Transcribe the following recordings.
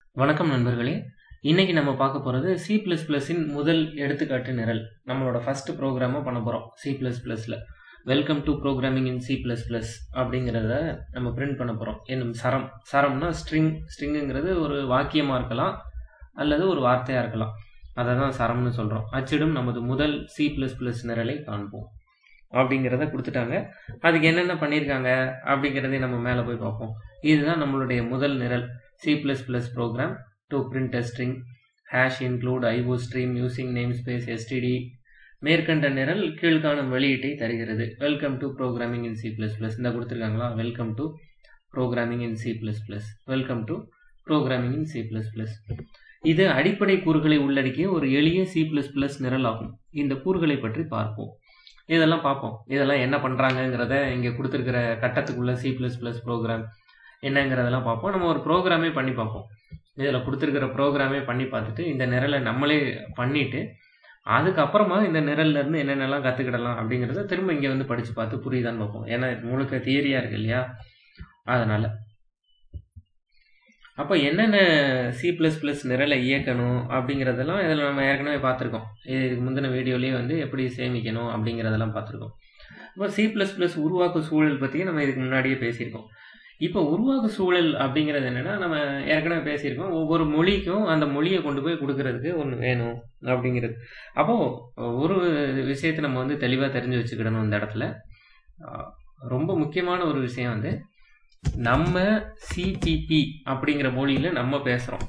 வணக்கம் நண்பர்களே இன்னைக்கு நம்ம பார்க்க போகிறது சி ப்ளஸ் ப்ளஸின் முதல் எடுத்துக்காட்டு நிரல் நம்மளோட ஃபர்ஸ்ட் ப்ரோக்ராமை பண்ண போகிறோம் சி ப்ளஸ் ப்ளஸில் welcome to programming in C plus plus அப்படிங்கிறத நம்ம பிரிண்ட் பண்ண போகிறோம் என்னும் சரம் சரம்னா ஸ்ட்ரிங் ஸ்ட்ரிங்குங்கிறது ஒரு வாக்கியமாக இருக்கலாம் அல்லது ஒரு வார்த்தையாக இருக்கலாம் அதை தான் சரம்னு சொல்கிறோம் அச்சிடும் நமது முதல் சி ப்ளஸ் ப்ளஸ் நிரலை காண்போம் அப்படிங்கிறத கொடுத்துட்டாங்க அதுக்கு என்னென்ன பண்ணியிருக்காங்க அப்படிங்கிறதையும் நம்ம மேலே போய் பார்ப்போம் இதுதான் நம்மளுடைய முதல் நிரல் C++ program to print a string hash include IO stream using namespace std மேற்கண்ட நிரல் கீழ்காணும் வெளியீட்டை தருகிறது welcome to programming in C plus plus இந்த கொடுத்துருக்காங்களா welcome to programming in C plus plus welcome to programming in C plus plus இது அடிப்படை கூறுகளை உள்ளடக்கிய ஒரு எளிய சி ப்ளஸ் ப்ளஸ் நிரல் ஆகும் இந்த கூறுகளை பற்றி பார்ப்போம் இதெல்லாம் பார்ப்போம் இதெல்லாம் என்ன பண்ணுறாங்கங்கிறத இங்கே கொடுத்துருக்கிற கட்டத்துக்குள்ள சி ப்ளஸ் ப்ளஸ் ப்ரோக்ராம் என்னங்கிறதெல்லாம் பார்ப்போம் நம்ம ஒரு ப்ரோக்ராமே பண்ணி பார்ப்போம் இதில் கொடுத்துருக்கிற ப்ரோக்ராமே பண்ணி பார்த்துட்டு இந்த நிரலை நம்மளே பண்ணிவிட்டு அதுக்கப்புறமா இந்த நிரல்லேருந்து என்னென்னலாம் கற்றுக்கிடலாம் அப்படிங்கிறத திரும்ப இங்கே வந்து படித்து பார்த்து புரியுதான்னு பார்ப்போம் ஏன்னா முழுக்க தியரியாக இருக்கு இல்லையா அதனால் அப்போ என்னென்ன சி ப்ளஸ் ப்ளஸ் நிரலை இயக்கணும் அப்படிங்கிறதெல்லாம் இதில் நம்ம ஏற்கனவே பார்த்துருக்கோம் இதுக்கு முந்தின வீடியோலேயே வந்து எப்படி சேமிக்கணும் அப்படிங்கிறதெல்லாம் பார்த்துருக்கோம் இப்போ சி ப்ளஸ் ப்ளஸ் உருவாக்கு சூழல் பற்றி நம்ம இதுக்கு முன்னாடியே பேசியிருக்கோம் இப்போ உருவாக்கு சூழல் அப்படிங்கிறது என்னென்னா நம்ம ஏற்கனவே பேசியிருக்கோம் ஒவ்வொரு மொழிக்கும் அந்த மொழியை கொண்டு போய் கொடுக்கறதுக்கு ஒன்று வேணும் அப்படிங்கிறது அப்போது ஒரு விஷயத்தை நம்ம வந்து தெளிவாக தெரிஞ்சு வச்சுக்கிடணும் இந்த இடத்துல ரொம்ப முக்கியமான ஒரு விஷயம் வந்து நம்ம சிபிபி அப்படிங்கிற மொழியில் நம்ம பேசுகிறோம்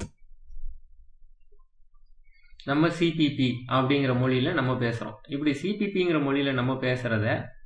நம்ம சிபிபி அப்படிங்கிற மொழியில் நம்ம பேசுகிறோம் இப்படி சிபிபிங்கிற மொழியில் நம்ம பேசுகிறத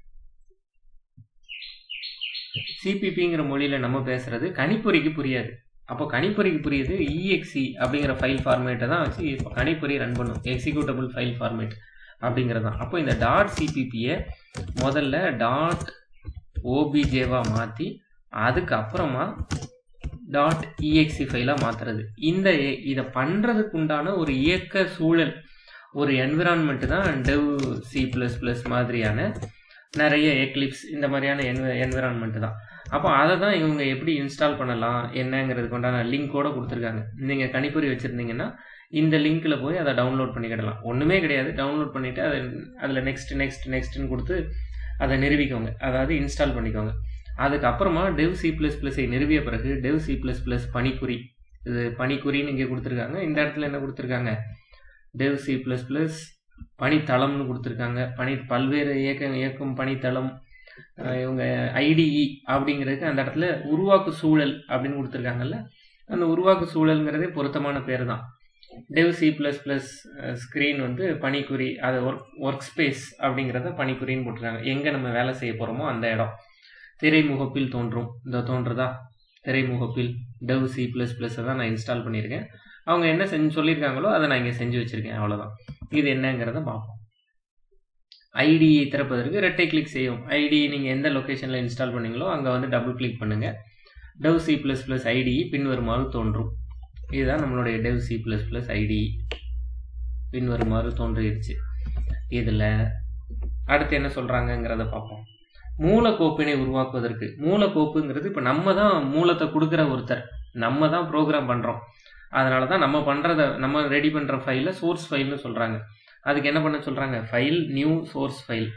சிபிபிங்கிற மொழியில் நம்ம பேசுகிறது கணிப்பொறிக்கு புரியாது அப்போ கணிப்பொறிக்கு புரியுது இஎக்சி அப்படிங்கிற ஃபைல் ஃபார்மேட்டை தான் வச்சு இப்போ கணிப்பொறி ரன் பண்ணும் எக்ஸிக்யூட்டபிள் ஃபைல் ஃபார்மேட் அப்படிங்கிறது தான் அப்போ இந்த டாட் சிபிபியை முதல்ல டாட் ஓபிஜேவாக மாற்றி அதுக்கப்புறமா டாட் இஎக்சி ஃபைலாக மாற்றுறது இந்த இதை பண்ணுறதுக்கு உண்டான ஒரு இயக்க சூழல் ஒரு என்விரான்மெண்ட் தான் டெவ் சி ப்ளஸ் ப்ளஸ் மாதிரியான நிறைய எக்லிப்ஸ் இந்த மாதிரியான என்வ என்விரான்மெண்ட் தான் அப்போ அதை தான் இவங்க எப்படி இன்ஸ்டால் பண்ணலாம் என்னங்கிறதுக்கு உண்டான லிங்க்கோட கொடுத்துருக்காங்க நீங்கள் கணிப்பொறி வச்சுருந்தீங்கன்னா இந்த லிங்க்கில் போய் அதை டவுன்லோட் பண்ணிக்கிடலாம் ஒன்றுமே கிடையாது டவுன்லோட் பண்ணிவிட்டு அதை அதில் நெக்ஸ்ட் நெக்ஸ்ட் நெக்ஸ்ட்னு கொடுத்து அதை நிறுவிக்கோங்க அதாவது இன்ஸ்டால் பண்ணிக்கோங்க அதுக்கப்புறமா டெவ் சி ப்ளஸ் ப்ளஸை நிறுவிய பிறகு டெவ் சி ப்ளஸ் ப்ளஸ் பனிக்குறி இது பனிக்குறின்னு இங்கே கொடுத்துருக்காங்க இந்த இடத்துல என்ன கொடுத்துருக்காங்க டெவ் சி ப்ளஸ் ப்ளஸ் பணித்தளம்னு கொடுத்துருக்காங்க பனி பல்வேறு இயக்க இயக்கும் பணித்தளம் இவங்க ஐடிஇ அப்படிங்கிறதுக்கு அந்த இடத்துல உருவாக்கு சூழல் அப்படின்னு கொடுத்துருக்காங்கல்ல அந்த உருவாக்கு சூழல்ங்கிறதே பொருத்தமான பேர் தான் Dev C plus plus screen வந்து பனிக்குறி அது ஒர்க் ஒர்க் ஸ்பேஸ் அப்படிங்கிறத பனிக்குறின்னு போட்டிருக்காங்க எங்கே நம்ம வேலை செய்ய போகிறோமோ அந்த இடம் திரைமுகப்பில் தோன்றும் இந்த தோன்றுதா திரைமுகப்பில் டெவ் சி ப்ளஸ் ப்ளஸ்ஸை தான் நான் இன்ஸ்டால் பண்ணியிருக்கேன் அவங்க என்ன செஞ்சு சொல்லியிருக்காங்களோ அதை நான் இங்கே செஞ்சு வச்சுருக்கேன் அவ்வளோதான் இது என்னங்கிறத பார்ப்போம் ஐடி திறப்பதற்கு ரெட்டை கிளிக் செய்யும் ஐடி நீங்கள் எந்த லொக்கேஷனில் இன்ஸ்டால் பண்ணீங்களோ அங்கே வந்து டபுள் கிளிக் பண்ணுங்கள் Dev C plus plus IDE பின்வருமாறு தோன்றும் இதுதான் நம்மளுடைய Dev C plus plus IDE பின்வருமாறு தோன்றிடுச்சு இதில் அடுத்து என்ன சொல்கிறாங்கங்கிறத பார்ப்போம் மூலக்கோப்பினை உருவாக்குவதற்கு மூலக்கோப்புங்கிறது இப்போ நம்ம தான் மூலத்தை கொடுக்குற ஒருத்தர் நம்ம தான் ப்ரோக்ராம் பண்ணுறோம் அதனால தான் நம்ம பண்ணுறத நம்ம ரெடி பண்ணுற ஃபைலை சோர்ஸ் ஃபைல்னு சொல்கிறாங்க அதுக்கு என்ன பண்ண சொல்கிறாங்க file new source file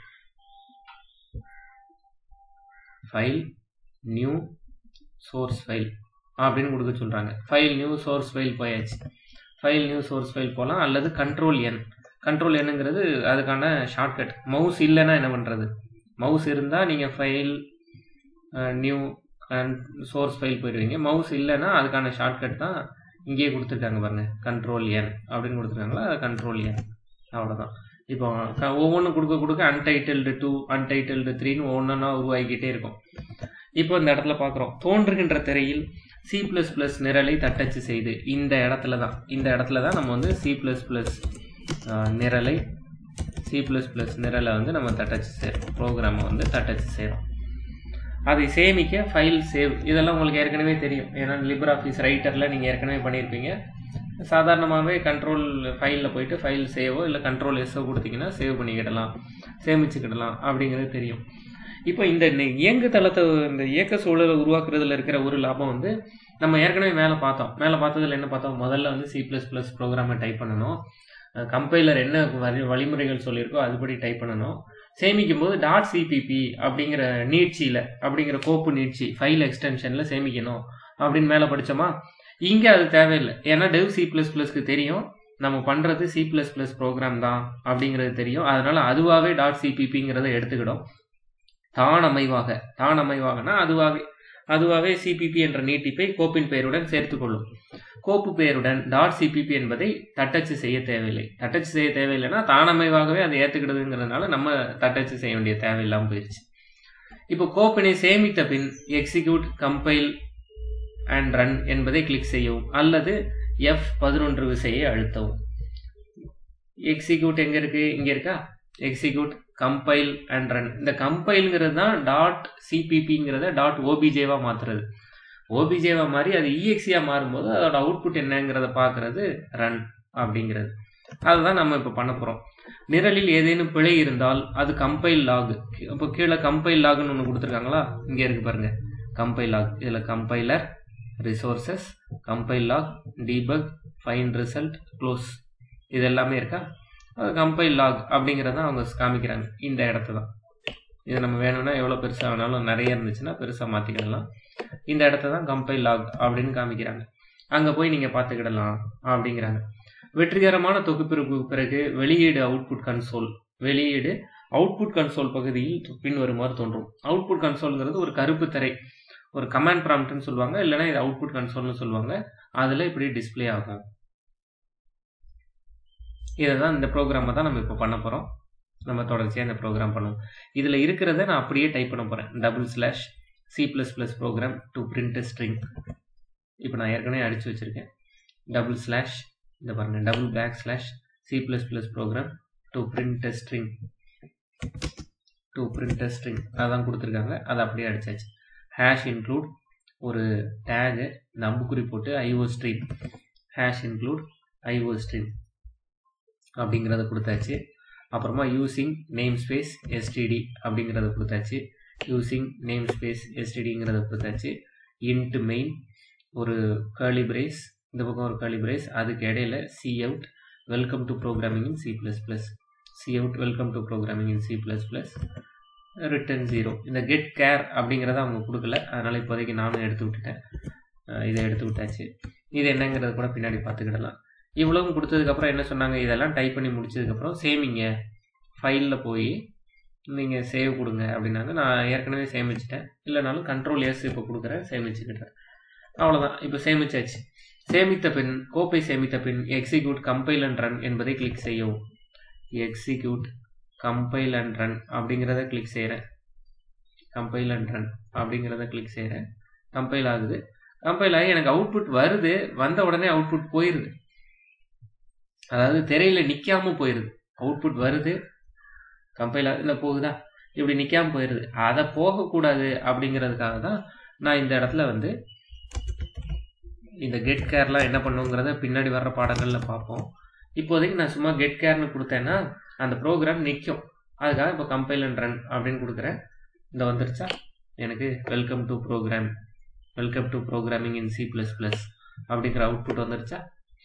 file new source file அப்படின்னு கொடுக்க சொல்கிறாங்க ஃபைல் நியூ சோர்ஸ் ஃபைல் போயாச்சு ஃபைல் நியூ சோர்ஸ் ஃபைல் போகலாம் அல்லது கண்ட்ரோல் என் கண்ட்ரோல் என்னங்கிறது அதுக்கான ஷார்ட்கட் மவுஸ் இல்லைன்னா என்ன பண்ணுறது மவுஸ் இருந்தால் நீங்கள் ஃபைல் நியூ சோர்ஸ் ஃபைல் போயிடுவீங்க மவுஸ் இல்லைன்னா அதுக்கான ஷார்ட்கட் தான் இங்கேயே கொடுத்துருக்காங்க பாருங்க கண்ட்ரோல் என் அப்படின்னு கொடுத்துருக்காங்களா அது கண்ட்ரோல் என் அவ்வளோதான் இப்போ ஒவ்வொன்றும் கொடுக்க கொடுக்க அன்டைட்டில்டு டூ அன்டைட்டில்டு த்ரீன்னு ஒவ்வொன்றா உருவாகிக்கிட்டே இருக்கும் இப்போ இந்த இடத்துல பார்க்குறோம் தோன்றுகின்ற திரையில் சி ப்ளஸ் ப்ளஸ் நிரலை தட்டச்சு செய்து இந்த இடத்துல தான் இந்த இடத்துல தான் நம்ம வந்து சி ப்ளஸ் ப்ளஸ் நிரலை சி ப்ளஸ் ப்ளஸ் நிரலை வந்து நம்ம தட்டச்சு செய்கிறோம் ப்ரோக்ராமை வந்து தட்டச்சு செய்கிறோம் அதை சேமிக்க ஃபைல் சேவ் இதெல்லாம் உங்களுக்கு ஏற்கனவே தெரியும் ஏன்னா லிபர் ஆஃபீஸ் ரைட்டரில் நீங்கள் ஏற்கனவே பண்ணியிருப்பீங்க சாதாரணமாகவே கண்ட்ரோல் ஃபைலில் போயிட்டு ஃபைல் சேவோ இல்லை கண்ட்ரோல் எஸ்ஸோ கொடுத்தீங்கன்னா சேவ் பண்ணிக்கிடலாம் சேமிச்சுக்கிடலாம் அப்படிங்கிறது தெரியும் இப்போ இந்த இயங்கு தளத்தை இந்த இயக்க சூழலை உருவாக்குறதுல இருக்கிற ஒரு லாபம் வந்து நம்ம ஏற்கனவே மேலே பார்த்தோம் மேலே பார்த்ததுல என்ன பார்த்தோம் முதல்ல வந்து சி ப்ளஸ் ப்ளஸ் ப்ரோக்ராமை டைப் பண்ணணும் கம்பைலர் என்ன வழி வழிமுறைகள் சொல்லியிருக்கோ அதுபடி டைப் பண்ணணும் சேமிக்கும் போது டாட் சிபிபி அப்படிங்கிற நீட்சியில் அப்படிங்கிற கோப்பு நீட்சி ஃபைல் எக்ஸ்டென்ஷனில் சேமிக்கணும் அப்படின்னு மேலே படித்தோமா இங்கே அது தேவையில்லை ஏன்னா டெவ் சி ப்ளஸ் ப்ளஸ்க்கு தெரியும் நம்ம பண்ணுறது சி ப்ளஸ் ப்ளஸ் ப்ரோக்ராம் தான் அப்படிங்கிறது தெரியும் அதனால் அதுவாகவே டாட் சிபிபிங்கிறத எடுத்துக்கிடும் தான் அமைவாக தான் அமைவாகனா அதுவாகவே அதுவாகவே சிபிபி என்ற நீட்டிப்பை கோப்பின் பெயருடன் சேர்த்துக்கொள்ளும் கோப்பு பெயருடன் டாட் சிபிபி என்பதை தட்டச்சு செய்ய தேவையில்லை தட்டச்சு செய்ய தேவையில்லைன்னா தானமைவாகவே அதை ஏற்றுக்கிடுதுங்கிறதுனால நம்ம தட்டச்சு செய்ய வேண்டிய தேவையில்லாமல் போயிடுச்சு இப்போ கோப்பினை சேமித்த பின் எக்ஸிக்யூட் கம்பைல் அண்ட் ரன் என்பதை கிளிக் செய்யவும் அல்லது எஃப் பதினொன்று விசையை அழுத்தவும் எக்ஸிக்யூட் எங்க இருக்கு இங்க இருக்கா எக்ஸிக்யூட் கம்பைல் அண்ட் ரன் இந்த கம்பைல்ங்கிறது தான் டாட் சிபிபிங்கிறத டாட் ஓபிஜேவா மாத்துறது ஓபிஜேவா மாதிரி அது இஎக்ஸியா மாறும்போது அதோட அவுட்புட் என்னங்கிறத பார்க்கறது ரன் அப்படிங்கிறது அதுதான் நம்ம இப்போ பண்ண போகிறோம் நிரலில் ஏதேனும் பிழை இருந்தால் அது கம்பைல் லாக் இப்போ கீழே கம்பைல் லாக்னு ஒன்று கொடுத்துருக்காங்களா இங்கே இருக்கு பாருங்க கம்பைல் லாக் இதில் compiler resources compile log debug find results close இது எல்லாமே இருக்கா கம்பைல் லாக் அப்படிங்கிறத அவங்க காமிக்கிறாங்க இந்த இடத்த தான் இது நம்ம வேணும்னா எவ்வளோ பெருசாக வேணாலும் நிறைய இருந்துச்சுன்னா பெருசாக மாற்றிக்கிடலாம் இந்த இடத்த தான் கம்பைல் லாக் அப்படின்னு காமிக்கிறாங்க அங்கே போய் நீங்கள் பார்த்துக்கிடலாம் அப்படிங்கிறாங்க வெற்றிகரமான தொகுப்பிற்கு பிறகு வெளியீடு அவுட்புட் கன்சோல் வெளியீடு அவுட்புட் கன்சோல் பகுதியில் பின்வருமாறு தோன்றும் அவுட்புட் கன்சோல்ங்கிறது ஒரு கருப்பு திரை ஒரு கமாண்ட் ப்ராம்ப்ட்னு சொல்லுவாங்க இல்லைன்னா இது அவுட்புட் கன்சோல்னு சொல்லுவாங்க அதில் இப்படி டிஸ்பிளே ஆகும் இதை தான் இந்த ப்ரோக்ராமை தான் நம்ம இப்போ பண்ண போகிறோம் நம்ம தொடர்ச்சியாக இந்த ப்ரோக்ராம் பண்ணுவோம் இதில் இருக்கிறத நான் அப்படியே டைப் பண்ண போகிறேன் double slash C plus plus program to print string இப்போ நான் ஏற்கனவே அடித்து வச்சுருக்கேன் டபுள் ஸ்லாஷ் இந்த பாருங்கள் double back backslash C plus plus program to print string to print string அதான் கொடுத்துருக்காங்க அதை அப்படியே அடிச்சாச்சு ஹேஷ் இன்க்ளூட் ஒரு டேகு இந்த அம்புக்குறி போட்டு IO stream hash include IO stream அப்படிங்கிறத கொடுத்தாச்சு அப்புறமா யூசிங் நேம் ஸ்பேஸ் எஸ்டிடி அப்படிங்கிறத கொடுத்தாச்சு யூசிங் நேம் ஸ்பேஸ் எஸ்டிடிங்கிறத கொடுத்தாச்சு இன்ட் மெயின் ஒரு கர்லி பிரேஸ் இந்த பக்கம் ஒரு கர்லி பிரேஸ் அதுக்கு இடையில C out welcome to programming in C plus plus C out welcome to programming in C plus plus return zero இந்த கெட் கேர் அப்படிங்கிறத அவங்க கொடுக்கல அதனால் இப்போதைக்கு நானும் எடுத்து விட்டுட்டேன் இதை எடுத்து விட்டாச்சு இது என்னங்கிறத கூட பின்னாடி பார்த்துக்கிடலாம் இவ்வளவும் கொடுத்ததுக்கப்புறம் என்ன சொன்னாங்க இதெல்லாம் டைப் பண்ணி முடிச்சதுக்கப்புறம் சேமிங்க ஃபைலில் போய் நீங்கள் சேவ் கொடுங்க அப்படின்னாங்க நான் ஏற்கனவே சேமிச்சிட்டேன் இல்லைனாலும் கண்ட்ரோல் எஸ் இப்போ கொடுக்குறேன் சேமிச்சுக்கிட்டேன் அவ்வளோதான் இப்போ சேமிச்சாச்சு சேமித்த பின் கோப்பை சேமித்த பின் எக்ஸிக்யூட் கம்பைல் அண்ட் ரன் என்பதை கிளிக் செய்யவும் எக்ஸிக்யூட் கம்பைல் அண்ட் ரன் அப்படிங்கிறத கிளிக் செய்கிறேன் கம்பைல் அண்ட் ரன் அப்படிங்கிறத கிளிக் செய்கிறேன் கம்பைல் ஆகுது கம்பைல் ஆகி எனக்கு அவுட்புட் வருது வந்த உடனே அவுட்புட் போயிடுது அதாவது திரையில நிற்காம போயிடுது அவுட்புட் வருது கம்பைல் இல்லை போகுதா இப்படி நிற்காம போயிடுது அதை போகக்கூடாது அப்படிங்கிறதுக்காக தான் நான் இந்த இடத்துல வந்து இந்த கெட் கேர்லாம் என்ன பண்ணுங்கிறத பின்னாடி வர்ற பாடங்களில் பார்ப்போம் இப்போதைக்கு நான் சும்மா கெட் கேர்னு கொடுத்தேன்னா அந்த ப்ரோக்ராம் நிற்கும் அதுக்காக இப்போ கம்பைல் அண்ட் ரன் அப்படின்னு கொடுக்குறேன் இந்த வந்துருச்சா எனக்கு welcome to program welcome to programming in C plus plus அப்படிங்கிற அவுட்புட் வந்துருச்சா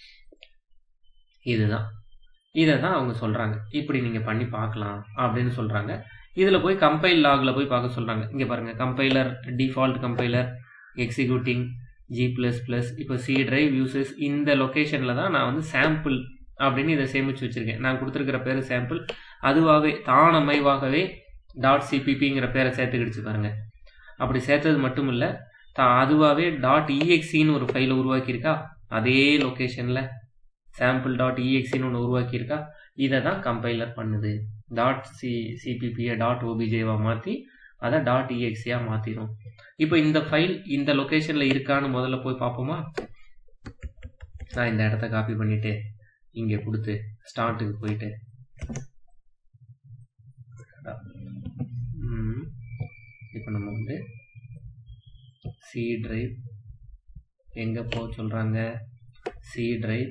இதுதான் இதை தான் அவங்க சொல்கிறாங்க இப்படி நீங்கள் பண்ணி பார்க்கலாம் அப்படின்னு சொல்கிறாங்க இதில் போய் கம்பைல் லாகில் போய் பார்க்க சொல்கிறாங்க இங்கே பாருங்கள் compiler default compiler executing G plus plus இப்போ சி ட்ரைவ் யூசஸ் இந்த லொக்கேஷனில் தான் நான் வந்து சாம்பிள் அப்படின்னு இதை சேமித்து வச்சுருக்கேன் நான் கொடுத்துருக்கிற பேர் சாம்பிள் அதுவாகவே தானமைவாகவே டாட் சிபிபிங்கிற பேரை சேர்த்துக்கிடுச்சு பாருங்க அப்படி சேர்த்தது மட்டும் இல்லை தான் அதுவாகவே டாட் இஎக்ஸின்னு ஒரு ஃபைலை உருவாக்கியிருக்கா அதே லொக்கேஷனில் சாம்பிள் டாட் இஎக்ஸின்னு ஒன்று உருவாக்கியிருக்கா இதை தான் கம்பைலர் பண்ணுது டாட் சி சிபிபியை டாட் ஓபிஜேவாக மாற்றி அதை டாட் இஎக்ஸியாக மாற்றிடும் இப்போ இந்த ஃபைல் இந்த லொக்கேஷனில் இருக்கான்னு முதல்ல போய் பார்ப்போமா நான் இந்த இடத்த காப்பி பண்ணிவிட்டு இங்கே கொடுத்து ஸ்டார்ட்டுக்கு போயிட்டு இப்போ நம்ம வந்து சி டிரைவ் எங்கே போக சொல்கிறாங்க சி டிரைவ்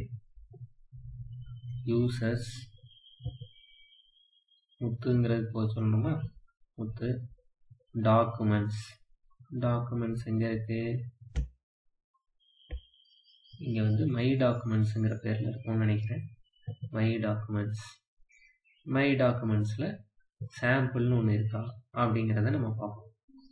யூசர்ஸ் முத்துங்கிறது போக சொல்லணுமா முத்து டாக்குமெண்ட்ஸ் டாக்குமெண்ட்ஸ் எங்கே இருக்கு இங்கே வந்து மை டாக்குமெண்ட்ஸுங்கிற பேரில் இருக்கும்னு நினைக்கிறேன் மை டாக்குமெண்ட்ஸ் மை டாக்குமெண்ட்ஸில் சாம்பிள்னு ஒன்று இருக்கா அப்படிங்கிறத நம்ம பார்ப்போம்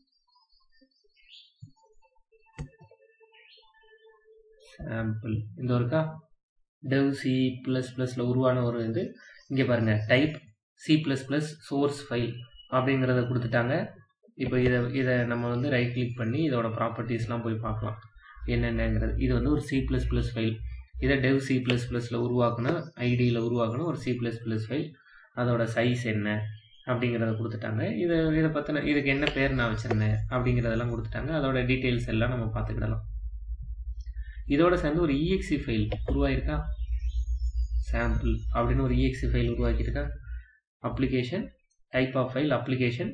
சாம்பிள் இந்த ஒருக்கா டெவ் சி ப்ளஸ் ப்ளஸில் உருவான ஒரு இது இங்கே பாருங்கள் type C plus plus source file அப்படிங்கிறத கொடுத்துட்டாங்க இப்போ இதை இதை நம்ம வந்து ரைட் கிளிக் பண்ணி இதோட ப்ராப்பர்ட்டிஸ்லாம் போய் பார்க்கலாம் என்னென்னங்கிறது இது வந்து ஒரு சி ப்ளஸ் ப்ளஸ் ஃபைல் இதை டெவ் சி ப்ளஸ் ப்ளஸில் உருவாக்குன ஐடியில் உருவாக்குன ஒரு சி ப்ளஸ் ப்ளஸ் ஃபைல் அதோட சைஸ் என்ன அப்படிங்கிறத கொடுத்துட்டாங்க இதை இதை பற்றின இதுக்கு என்ன பேர் நான் வச்சுருந்தேன் அப்படிங்கிறதெல்லாம் கொடுத்துட்டாங்க அதோட டீட்டெயில்ஸ் எல்லாம் நம்ம பார்த்துக்கிடலாம் இதோட சேர்ந்து ஒரு இஎக்சி ஃபைல் உருவாயிருக்கா சாம்பிள் அப்படின்னு ஒரு இஎக்சி ஃபைல் உருவாக்கியிருக்கா application type of file application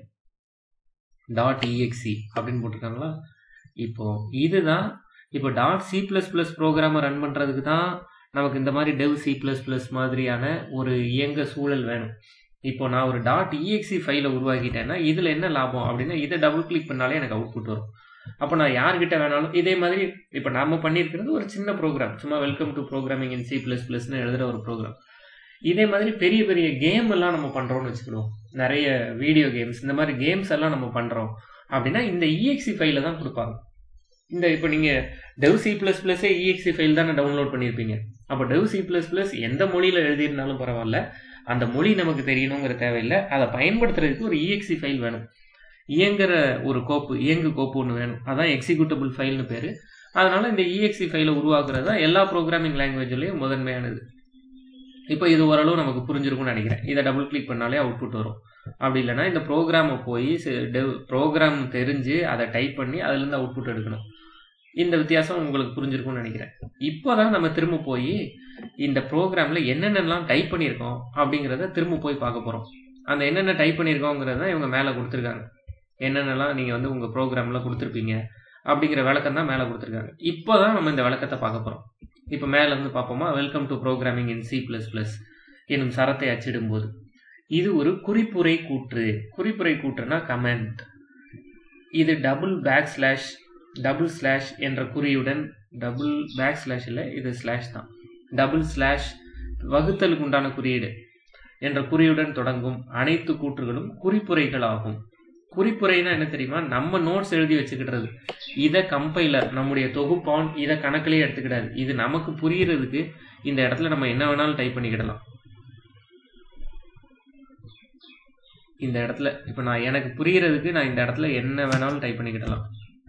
dot EXE அப்படின்னு போட்டிருக்காங்களா இப்போ இதுதான் இப்போ டாட் சி ப்ளஸ் ப்ளஸ் ப்ரோக்ராமை ரன் பண்ணுறதுக்கு தான் நமக்கு இந்த மாதிரி டெவ் சி ப்ளஸ் ப்ளஸ் மாதிரியான ஒரு இயங்க சூழல் வேணும் இப்போ நான் ஒரு டாட் இஎக்சி ஃபைலை உருவாக்கிட்டேன்னா இதில் என்ன லாபம் அப்படின்னா இதை டபுள் கிளிக் பண்ணாலே எனக்கு அவுட்புட் வரும் அப்போ நான் யார்கிட்ட வேணாலும் இதே மாதிரி இப்போ நாம பண்ணியிருக்கிறது ஒரு சின்ன ப்ரோக்ராம் சும்மா welcome to programming in C plus ப்ளஸ்னு எழுதுகிற ஒரு ப்ரோக்ராம் இதே மாதிரி பெரிய பெரிய கேம் எல்லாம் நம்ம பண்ணுறோம்னு வச்சுக்கிடுவோம் நிறைய வீடியோ கேம்ஸ் இந்த மாதிரி கேம்ஸ் எல்லாம் நம்ம பண்ணுறோம் அப்படின்னா இந்த இஎக்சி ஃபைல தான் கொடுப்பாங்க இந்த இப்போ நீங்கள் டெவ் சி ப்ளஸ் ப்ளஸ்ஸே இஎக்சி ஃபைல் தானே டவுன்லோட் பண்ணியிருப்பீங்க அப்போ டெவ் சி ப்ளஸ் ப்ளஸ் எந்த மொழியில் எழுதியிருந்தாலும் பரவாயில்ல அந்த மொழி நமக்கு தெரியணுங்கிற தேவையில்லை அதை பயன்படுத்துறதுக்கு ஒரு இஎக்சி ஃபைல் வேணும் இயங்குற ஒரு கோப்பு இயங்கு கோப்பு ஒன்று வேணும் அதான் எக்ஸிக்யூட்டபிள் ஃபைல்னு பேர் அதனால இந்த இஎக்சி ஃபைலை உருவாக்குறது தான் எல்லா ப்ரோக்ராமிங் லாங்குவேஜ்லேயும் முதன்மையானது இப்போ இது ஓரளவு நமக்கு புரிஞ்சிருக்கும்னு நினைக்கிறேன் இதை டபுள் கிளிக் பண்ணாலே அவுட்புட் வரும் அப்படி இல்லைனா இந்த ப்ரோக்ராமை போய் ப்ரோக்ராம் தெரிஞ்சு அதை டைப் பண்ணி அதுலேருந்து அவுட்புட் எடுக்கணும் இந்த வித்தியாசம் உங்களுக்கு புரிஞ்சிருக்கும்னு நினைக்கிறேன் இப்போ தான் நம்ம திரும்ப போய் இந்த ப்ரோக்ராமில் என்னென்னலாம் டைப் பண்ணியிருக்கோம் அப்படிங்கிறத திரும்ப போய் பார்க்க போகிறோம் அந்த என்னென்ன டைப் பண்ணியிருக்கோங்கிறத இவங்க மேலே கொடுத்துருக்காங்க என்னென்னலாம் நீங்கள் வந்து உங்கள் ப்ரோக்ராமில் கொடுத்துருப்பீங்க அப்படிங்கிற விளக்கம் தான் மேலே கொடுத்துருக்காங்க இப்போ தான் நம்ம இந்த விளக்கத்தை பார்க்க போகிறோம் இப்போ மேலே இருந்து பார்ப்போமா welcome to programming in C plus plus எனும் சரத்தை அச்சிடும்போது இது ஒரு குறிப்புரை கூற்று குறிப்புரை கூற்றுனா கமெண்ட் இது double back slash double slash என்ற குறியுடன் டபுள் பேக் ஸ்லாஷ் இல்லை இது ஸ்லாஷ் தான் டபுள் ஸ்லாஷ் வகுத்தலுக்கு உண்டான குறியீடு என்ற குறியுடன் தொடங்கும் அனைத்து கூற்றுகளும் குறிப்புரைகள் ஆகும் குறிப்புரைனா என்ன தெரியுமா நம்ம நோட்ஸ் எழுதி வச்சுக்கிடுறது இதை கம்பைலர் நம்முடைய தொகுப்பான் இதை கணக்கிலே எடுத்துக்கிடாது இது நமக்கு புரியறதுக்கு இந்த இடத்துல நம்ம என்ன வேணாலும் டைப் பண்ணிக்கிடலாம் இந்த இடத்துல இப்போ நான் எனக்கு புரியறதுக்கு நான் இந்த இடத்துல என்ன வேணாலும் டைப் பண்ணிக்கிடலாம்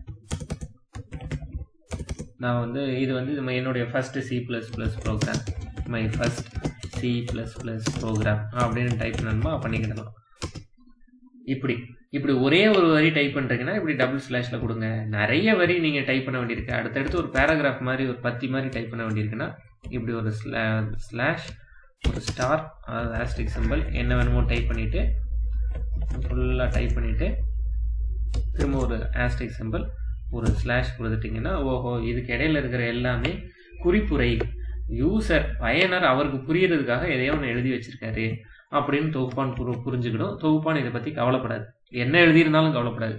நான் வந்து இது வந்து நம்ம என்னுடைய first C plus plus program my first C plus plus program அப்படின்னு டைப் பண்ணணுமா பண்ணிக்கிடலாம் இப்படி இப்படி ஒரே ஒரு வரி டைப் பண்ணுறீங்கன்னா இப்படி டபுள் ஸ்லாஷில் கொடுங்க நிறைய வரி நீங்கள் டைப் பண்ண வேண்டியிருக்கு அடுத்தடுத்து ஒரு பேராகிராஃப் மாதிரி ஒரு பத்தி மாதிரி டைப் பண்ண வேண்டியிருக்குன்னா இப்படி ஒரு ஸ்லா ஸ்லாஷ் ஒரு ஸ்டார் அதாவது ஆஸ்டிக் சிம்பிள் என்ன வேணுமோ டைப் பண்ணிவிட்டு ஃபுல்லாக டைப் பண்ணிவிட்டு திரும்ப ஒரு ஆஸ்டிக் சிம்பிள் ஒரு ஸ்லாஷ் கொடுத்துட்டிங்கன்னா ஓஹோ இதுக்கு இடையில இருக்கிற எல்லாமே குறிப்புரை யூசர் பயனர் அவருக்கு புரியறதுக்காக எதையோ ஒன்று எழுதி வச்சிருக்காரு அப்படின்னு தொகுப்பான் புரி புரிஞ்சுக்கணும் தொகுப்பான் இதை பற்றி கவலைப்படாது என்ன எழுதியிருந்தாலும் கவலைப்படாது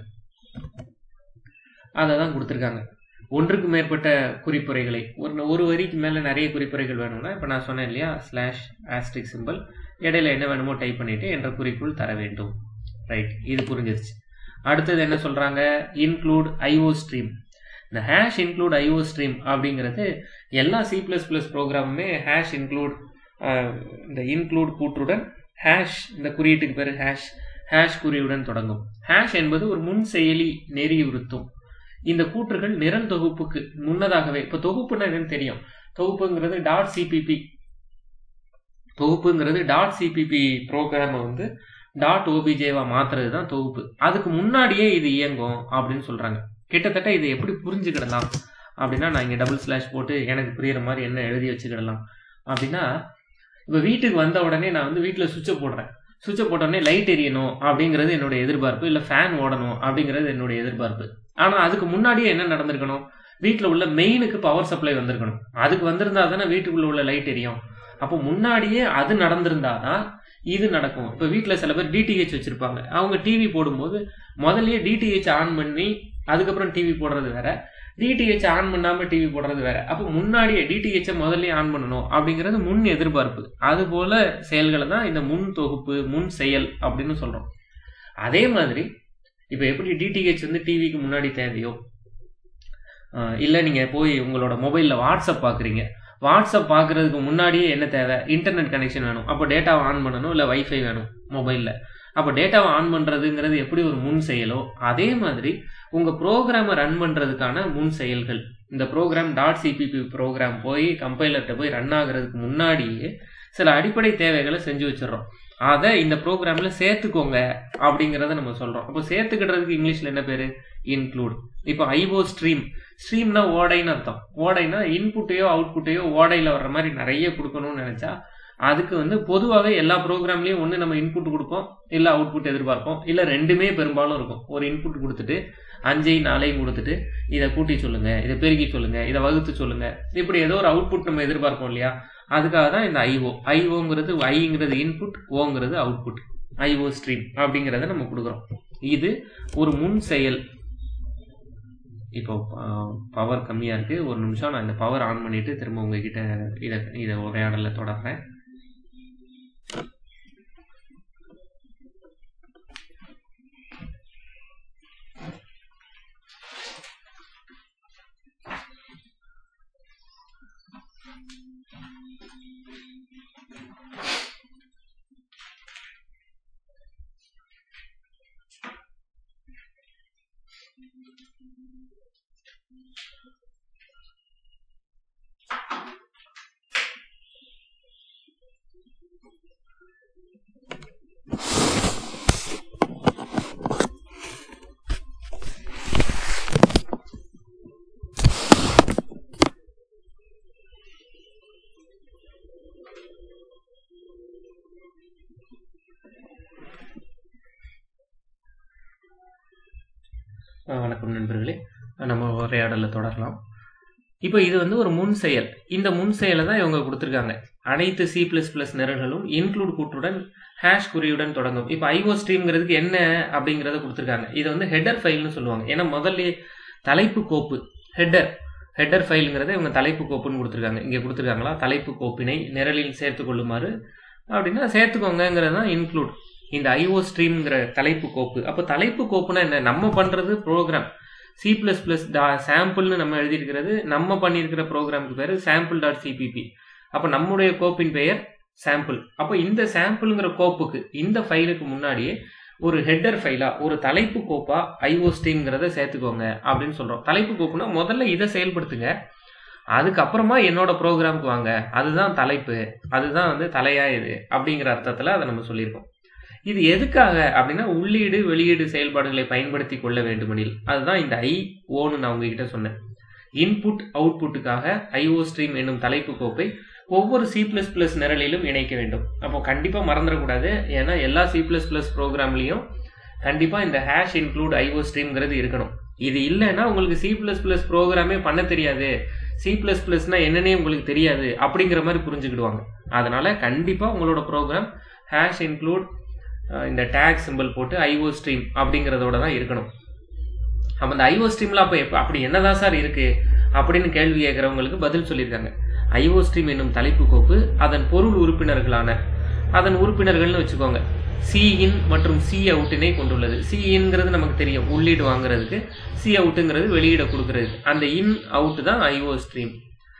அதை தான் கொடுத்துருக்காங்க ஒன்றுக்கு மேற்பட்ட குறிப்புரைகளை ஒரு ஒரு வரிக்கு மேலே நிறைய குறிப்புரைகள் வேணும்னா இப்போ நான் சொன்னேன் இல்லையா ஸ்லாஷ் ஆஸ்ட்ரிக் சிம்பிள் இடையில என்ன வேணுமோ டைப் பண்ணிவிட்டு என்ற குறிப்புள் தர வேண்டும் ரைட் இது புரிஞ்சிருச்சு அடுத்தது என்ன சொல்கிறாங்க இன்க்ளூட் ஐஓ ஸ்ட்ரீம் இந்த ஹேஷ் இன்க்ளூட் ஐஓ ஸ்ட்ரீம் அப்படிங்கிறது எல்லா சி ப்ளஸ் ப்ளஸ் ப்ரோக்ராமுமே ஹேஷ் இன்க்ளூட் இந்த இன்க்ளூட் கூற்றுடன் ஹேஷ் இந்த குறியீட்டுக்கு பேர் ஹேஷ் ஹேஷ் குறியுடன் தொடங்கும் ஹேஷ் என்பது ஒரு முன் செயலி நெறியுறுத்தும் இந்த கூற்றுகள் நிரல் தொகுப்புக்கு முன்னதாகவே இப்போ தொகுப்புன்னா என்னன்னு தெரியும் தொகுப்புங்கிறது டாட் சிபிபி தொகுப்புங்கிறது டாட் சிபிபி ப்ரோக்ராமை வந்து டாட் ஓபிஜேவா மாத்துறது தான் தொகுப்பு அதுக்கு முன்னாடியே இது இயங்கும் அப்படின்னு சொல்றாங்க கிட்டத்தட்ட இதை எப்படி புரிஞ்சுக்கிடலாம் அப்படின்னா நான் இங்கே டபுள் ஸ்லாஷ் போட்டு எனக்கு புரியுற மாதிரி என்ன எழுதி வச்சுக்கிடலாம் அப்படின்னா இப்போ வீட்டுக்கு வந்த உடனே நான் வந்து வீட்டில் சுவிட்சை போடுறேன் சுவிட்சை போட்ட உடனே லைட் எரியணும் அப்படிங்கிறது என்னுடைய எதிர்பார்ப்பு இல்லை ஃபேன் ஓடணும் அப்படிங்கிறது என்னுடைய எதிர்பார்ப்பு ஆனால் அதுக்கு முன்னாடியே என்ன நடந்திருக்கணும் வீட்டில் உள்ள மெயினுக்கு பவர் சப்ளை வந்திருக்கணும் அதுக்கு வந்திருந்தா தானே வீட்டுக்குள்ள உள்ள லைட் எரியும் அப்போ முன்னாடியே அது நடந்திருந்தாதான் இது நடக்கும் இப்போ வீட்டில் சில பேர் டிடிஹெச் வச்சிருப்பாங்க அவங்க டிவி போடும்போது முதல்லயே டிடிஹெச் ஆன் பண்ணி அதுக்கப்புறம் டிவி போடுறது வேற டிடிஹெச் ஆன் பண்ணாம டிவி போடுறது வேற அப்போ முன்னாடியே டிடிஹெச்சை முதல்ல ஆன் பண்ணணும் அப்படிங்கிறது முன் எதிர்பார்ப்பு அது போல செயல்களை தான் இந்த முன் தொகுப்பு முன் செயல் அப்படின்னு சொல்றோம் அதே மாதிரி இப்போ எப்படி டிடிஹெச் வந்து டிவிக்கு முன்னாடி தேவையோ இல்லை நீங்கள் போய் உங்களோட மொபைலில் வாட்ஸ்அப் பார்க்குறீங்க வாட்ஸ்அப் பார்க்குறதுக்கு முன்னாடியே என்ன தேவை இன்டர்நெட் கனெக்ஷன் வேணும் அப்போ டேட்டாவை ஆன் பண்ணணும் இல்லை வைஃபை வேணும் மொபைலில் அப்போ டேட்டாவை ஆன் பண்ணுறதுங்கிறது எப்படி ஒரு முன் செயலோ அதே மாதிரி உங்கள் ப்ரோக்ராமை ரன் பண்ணுறதுக்கான முன் செயல்கள் இந்த ப்ரோக்ராம் டாட் சிபிபி ப்ரோக்ராம் போய் கம்பைலர்கிட்ட போய் ரன் ஆகுறதுக்கு முன்னாடியே சில அடிப்படை தேவைகளை செஞ்சு வச்சிடறோம் அதை இந்த ப்ரோக்ராமில் சேர்த்துக்கோங்க அப்படிங்கிறத நம்ம சொல்கிறோம் அப்போ சேர்த்துக்கிடுறதுக்கு இங்கிலீஷில் என்ன பேர் இன்க்ளூட் இப்போ ஐஓ ஸ்ட்ரீம் ஸ்ட்ரீம்னா ஓடைன்னு அர்த்தம் ஓடைனா இன்புட்டையோ அவுட்புட்டையோ ஓடையில் வர்ற மாதிரி நிறைய கொடுக்கணும்னு நினச்சா அதுக்கு வந்து பொதுவாகவே எல்லா ப்ரோக்ராம்லேயும் ஒன்று நம்ம இன்புட் கொடுப்போம் இல்லை அவுட்புட் எதிர்பார்ப்போம் இல்லை ரெண்டுமே பெரும்பாலும் இருக்கும் ஒரு இன்புட் கொடுத்துட்டு அஞ்சையும் நாளையும் கொடுத்துட்டு இதை கூட்டி சொல்லுங்க இதை பெருக்கி சொல்லுங்க இதை வகுத்து சொல்லுங்க இப்படி ஏதோ ஒரு அவுட்புட் நம்ம எதிர்பார்ப்போம் இல்லையா அதுக்காக தான் இந்த ஐஓ ஐஓங்கிறது ஐங்கிறது இன்புட் ஓங்கிறது அவுட்புட் ஐஓ ஸ்ட்ரீம் அப்படிங்கிறத நம்ம கொடுக்குறோம் இது ஒரு முன் செயல் இப்போ பவர் கம்மியாக இருக்குது ஒரு நிமிஷம் நான் இந்த பவர் ஆன் பண்ணிவிட்டு திரும்ப உங்ககிட்ட இதை இதை உரையாடலில் தொடர்றேன் வணக்கம் நண்பர்களே நம்ம உரையாடலில் தொடரலாம் இப்போ இது வந்து ஒரு முன் செயல் இந்த முன் செயலை தான் இவங்க கொடுத்துருக்காங்க அனைத்து சி பிளஸ் பிளஸ் நிரல்களும் இன்க்ளூட் கூட்டுடன் ஹேஷ் குறியுடன் தொடங்கும் இப்போ ஐஓ ஸ்ட்ரீம்ங்கிறதுக்கு என்ன அப்படிங்கிறத கொடுத்துருக்காங்க இதை வந்து ஹெட்டர் ஃபைல்னு சொல்லுவாங்க ஏன்னா முதல்ல தலைப்பு கோப்பு ஹெட்டர் ஹெட்டர் ஃபைலுங்கிறத இவங்க தலைப்பு கோப்புன்னு கொடுத்துருக்காங்க இங்கே கொடுத்துருக்காங்களா தலைப்பு கோப்பினை நிரலில் சேர்த்து கொள்ளுமாறு அப்படின்னா சேர்த்துக்கோங்கிறது தான் இன்க்ளூட் இந்த ஐஓ ஸ்ட்ரீம்ங்கிற தலைப்பு கோப்பு அப்போ தலைப்பு கோப்புனா என்ன நம்ம பண்ணுறது ப்ரோக்ராம் சி ப்ளஸ் ப்ளஸ் டா சாம்பிள்னு நம்ம எழுதியிருக்கிறது நம்ம பண்ணியிருக்கிற ப்ரோக்ராமுக்கு பேர் சாம்பிள் டாட் சிபிபி அப்போ நம்முடைய கோப்பின் பெயர் சாம்பிள் அப்போ இந்த சாம்பிள்ங்கிற கோப்புக்கு இந்த ஃபைலுக்கு முன்னாடியே ஒரு ஹெட்டர் ஃபைலாக ஒரு தலைப்பு கோப்பா ஐஓ ஸ்ட்ரீம்ங்கிறத சேர்த்துக்கோங்க அப்படின்னு சொல்கிறோம் தலைப்பு கோப்புனா முதல்ல இதை செயல்படுத்துங்க அதுக்கப்புறமா என்னோட ப்ரோக்ராமுக்கு வாங்க அதுதான் தலைப்பு அதுதான் வந்து தலையா இது அப்படிங்கிற அர்த்தத்தில் அதை நம்ம சொல்லியிருக்கோம் இது எதுக்காக அப்படின்னா உள்ளீடு வெளியீடு செயல்பாடுகளை பயன்படுத்தி கொள்ள வேண்டுமெனில் அதுதான் இந்த ஐ ஓன்னு நான் உங்ககிட்ட சொன்னேன் இன்புட் அவுட்புட்டுக்காக ஐஓ ஸ்ட்ரீம் என்னும் தலைப்பு கோப்பை ஒவ்வொரு சி பிளஸ் பிளஸ் நிரலிலும் இணைக்க வேண்டும் அப்போ கண்டிப்பாக மறந்துடக்கூடாது ஏன்னா எல்லா சி பிளஸ் பிளஸ் ப்ரோக்ராம்லையும் கண்டிப்பாக இந்த ஹேஷ் இன்க்ளூட் ஐஓ ஸ்ட்ரீம்ங்கிறது இருக்கணும் இது இல்லைன்னா உங்களுக்கு சி பிளஸ் பிளஸ் ப்ரோக்ராமே பண்ண தெரியாது சி பிளஸ் பிளஸ்னா என்னன்னே உங்களுக்கு தெரியாது அப்படிங்கிற மாதிரி புரிஞ்சுக்கிடுவாங்க அதனால கண்டிப்பாக உங்களோட ப்ரோக்ராம் ஹேஷ் இன்க்ளூட் இந்த டேக் சிம்பிள் போட்டு ஐஓ ஸ்ட்ரீம் அப்படிங்கிறதோட தான் இருக்கணும் அப்போ அந்த ஐஓ ஸ்ட்ரீமில் அப்போ எப்போ அப்படி என்னதான் சார் இருக்குது அப்படின்னு கேள்வி கேட்குறவங்களுக்கு பதில் சொல்லியிருக்காங்க ஐஓ ஸ்ட்ரீம் என்னும் தலைப்பு கோப்பு அதன் பொருள் உறுப்பினர்களான அதன் உறுப்பினர்கள்னு வச்சுக்கோங்க சி இன் மற்றும் சி அவுட்டினை கொண்டுள்ளது சி இன்ங்கிறது நமக்கு தெரியும் உள்ளீடு வாங்குறதுக்கு சி அவுட்டுங்கிறது வெளியீட கொடுக்கறது அந்த இன் அவுட் தான் ஐஓ ஸ்ட்ரீம்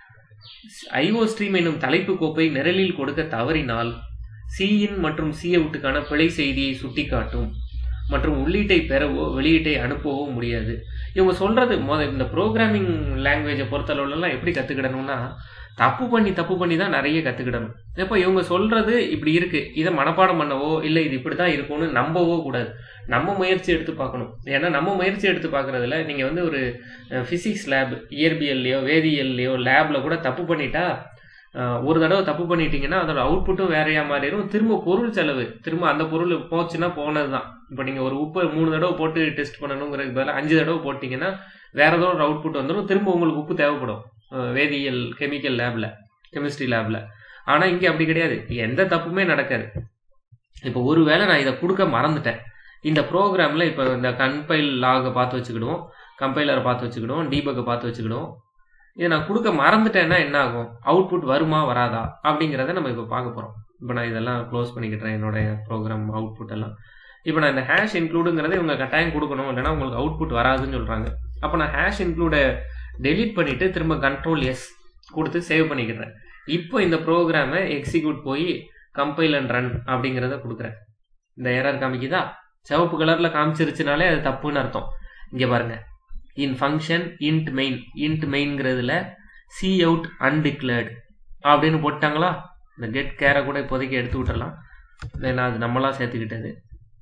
ஐஓ ஸ்ட்ரீம் என்னும் தலைப்பு கோப்பை நிரலில் கொடுக்க தவறினால் சிஇன் மற்றும் சி அவுட்டுக்கான பிழை செய்தியை சுட்டிக்காட்டும் மற்றும் உள்ளீட்டை பெறவோ வெளியீட்டை அனுப்பவோ முடியாது இவங்க சொல்றது மொத இந்த ப்ரோக்ராமிங் லாங்குவேஜை பொறுத்தளவுலலாம் எப்படி கற்றுக்கிடணும்னா தப்பு பண்ணி தப்பு பண்ணி தான் நிறைய கற்றுக்கிடணும் இப்போ இவங்க சொல்றது இப்படி இருக்கு இதை மனப்பாடம் பண்ணவோ இல்லை இது இப்படி தான் இருக்கும்னு நம்பவோ கூடாது நம்ம முயற்சி எடுத்து பார்க்கணும் ஏன்னா நம்ம முயற்சி எடுத்து பார்க்குறதுல நீங்கள் வந்து ஒரு ஃபிசிக்ஸ் லேப் இயற்பியல்லையோ வேதியியல்லையோ லேபில் கூட தப்பு பண்ணிட்டா ஒரு தடவை தப்பு பண்ணிட்டீங்கன்னா அதோட அவுட்புட்டும் வேறையா மாறிடும் திரும்ப பொருள் செலவு திரும்ப அந்த பொருள் போச்சுன்னா போனது தான் இப்போ நீங்கள் ஒரு உப்பு மூணு தடவை போட்டு டெஸ்ட் பண்ணணுங்கிறதுக்கு பதிலாக அஞ்சு தடவை போட்டிங்கன்னா வேற ஏதோ ஒரு அவுட்புட் வந்துடும் திரும்ப உங்களுக்கு உப்பு தேவைப்படும் வேதியியல் கெமிக்கல் லேபில் கெமிஸ்ட்ரி லேபில் ஆனால் இங்கே அப்படி கிடையாது எந்த தப்புமே நடக்காது இப்போ ஒருவேளை நான் இதை கொடுக்க மறந்துட்டேன் இந்த ப்ரோக்ராமில் இப்போ இந்த கன்பைல் லாகை பார்த்து வச்சுக்கிடுவோம் கம்பைலரை பார்த்து வச்சுக்கிடும் டீபக்கை பார்த்து வச்சுக்கிடும் இதை நான் கொடுக்க மறந்துட்டேன்னா என்ன ஆகும் அவுட்புட் வருமா வராதா அப்படிங்கிறத நம்ம இப்போ பார்க்க போகிறோம் இப்போ நான் இதெல்லாம் க்ளோஸ் பண்ணிக்கிட்டேன் என்னோட ப்ரோக்ராம் அவுட்புட் எல்லாம் இப்போ நான் இந்த ஹேஷ் இன்க்ளூடுங்கிறத இவங்க கட்டாயம் கொடுக்கணும் இல்லைன்னா உங்களுக்கு அவுட்புட் வராதுன்னு சொல்கிறாங்க அப்போ நான் ஹேஷ் இன்க்ளூடை டெலீட் பண்ணிவிட்டு திரும்ப கண்ட்ரோல் எஸ் கொடுத்து சேவ் பண்ணிக்கிறேன் இப்போ இந்த ப்ரோக்ராமை எக்ஸிக்யூட் போய் கம்பைல் அண்ட் ரன் அப்படிங்கிறத கொடுக்குறேன் இந்த எரர் காமிக்குதா சிவப்பு கலரில் காமிச்சிருச்சுனாலே அது தப்புன்னு அர்த்தம் இங்கே பாருங்க in function int main int மெயின்ங்கிறதுல சி அவுட் அன்டிக்ளேர்டு அப்படின்னு போட்டாங்களா இந்த கெட் கேரை கூட இப்போதைக்கு எடுத்து விட்டுறலாம் ஏன்னா அது நம்மளாம் சேர்த்துக்கிட்டது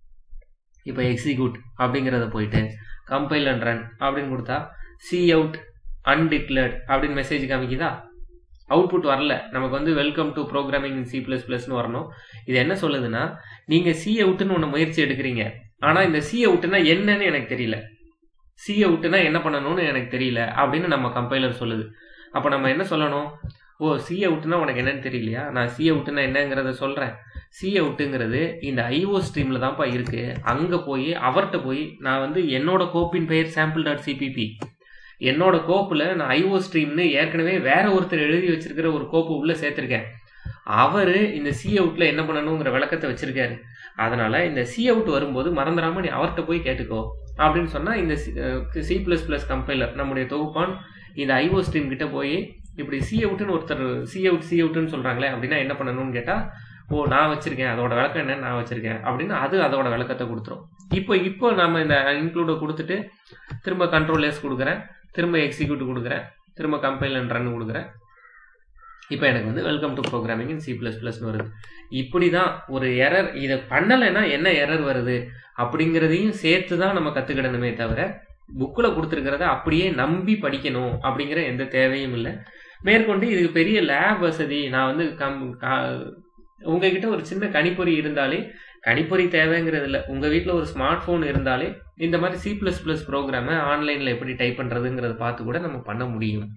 இப்போ எக்ஸிக்யூட் அப்படிங்கிறத போயிட்டு கம்பைல் அண்ட் ரன் அப்படின்னு கொடுத்தா சி அவுட் அன்டிக்ளேர்ட் அப்படின்னு மெசேஜ் காமிக்குதா அவுட்புட் வரல நமக்கு வந்து welcome to programming C plus ப்ளஸ்னு வரணும் இது என்ன சொல்லுதுன்னா நீங்கள் சி அவுட்டுன்னு ஒன்று முயற்சி எடுக்கிறீங்க ஆனால் இந்த சி அவுட்டுனா என்னன்னு எனக்கு தெரியல சி அவுட்டுனா என்ன பண்ணணும்னு எனக்கு தெரியல அப்படின்னு நம்ம கம்பைலர் சொல்லுது அப்போ நம்ம என்ன சொல்லணும் ஓ சி அவுட்னா உனக்கு என்னன்னு தெரியலையா நான் சி அவுட்னா என்னங்கிறத சொல்கிறேன் சி அவுட்டுங்கிறது இந்த ஐஓ ஸ்ட்ரீமில் தான்ப்பா இருக்குது அங்கே போய் அவர்கிட்ட போய் நான் வந்து என்னோட கோப்பின் பெயர் சாம்பிள் டாட் சிபிபி என்னோட கோப்பில் நான் ஐஓ ஸ்ட்ரீம்னு ஏற்கனவே வேற ஒருத்தர் எழுதி வச்சிருக்கிற ஒரு கோப்பு உள்ளே சேர்த்துருக்கேன் அவர் இந்த சி அவுட்டில் என்ன பண்ணணுங்கிற விளக்கத்தை வச்சிருக்காரு அதனால இந்த சி அவுட் வரும்போது மறந்துடாம நீ அவர்கிட்ட போய் கேட்டுக்கோ அப்படின்னு சொன்னால் இந்த சி ப்ளஸ் ப்ளஸ் கம்பைலர் நம்முடைய தொகுப்பான் இந்த ஐஓ ஸ்ட்ரீம் கிட்ட போய் இப்படி சி அவுட்டுன்னு ஒருத்தர் சி அவுட் சி அவுட்டுன்னு சொல்கிறாங்களே அப்படின்னா என்ன பண்ணணும்னு கேட்டால் ஓ நான் வச்சிருக்கேன் அதோட விளக்கம் என்ன நான் வச்சிருக்கேன் அப்படின்னு அது அதோட விளக்கத்தை கொடுத்துரும் இப்போ இப்போ நம்ம இந்த இன்க்ளூடை கொடுத்துட்டு திரும்ப கண்ட்ரோல் எஸ் கொடுக்குறேன் திரும்ப எக்ஸிக்யூட் கொடுக்குறேன் திரும்ப கம்பைல் அண்ட் ரன் கொடுக்குறேன் இப்போ எனக்கு வந்து welcome to programming in C plus ப்ளஸ்னு வருது இப்படி தான் ஒரு எரர் இதை பண்ணலைன்னா என்ன எரர் வருது அப்படிங்கிறதையும் சேர்த்து தான் நம்ம கற்றுக்கிடணுமே தவிர புக்கில் கொடுத்துருக்கிறத அப்படியே நம்பி படிக்கணும் அப்படிங்கிற எந்த தேவையும் இல்லை மேற்கொண்டு இதுக்கு பெரிய லேப் வசதி நான் வந்து கம் உங்ககிட்ட ஒரு சின்ன கணிப்பொறி இருந்தாலே கணிப்பொறி தேவைங்கிறது இல்லை உங்கள் வீட்டில் ஒரு ஸ்மார்ட் ஃபோன் இருந்தாலே இந்த மாதிரி சி ப்ளஸ் ப்ளஸ் ப்ரோக்ராமை ஆன்லைனில் எப்படி டைப் பண்ணுறதுங்கிறத பார்த்து கூட நம்ம பண்ண முடியும்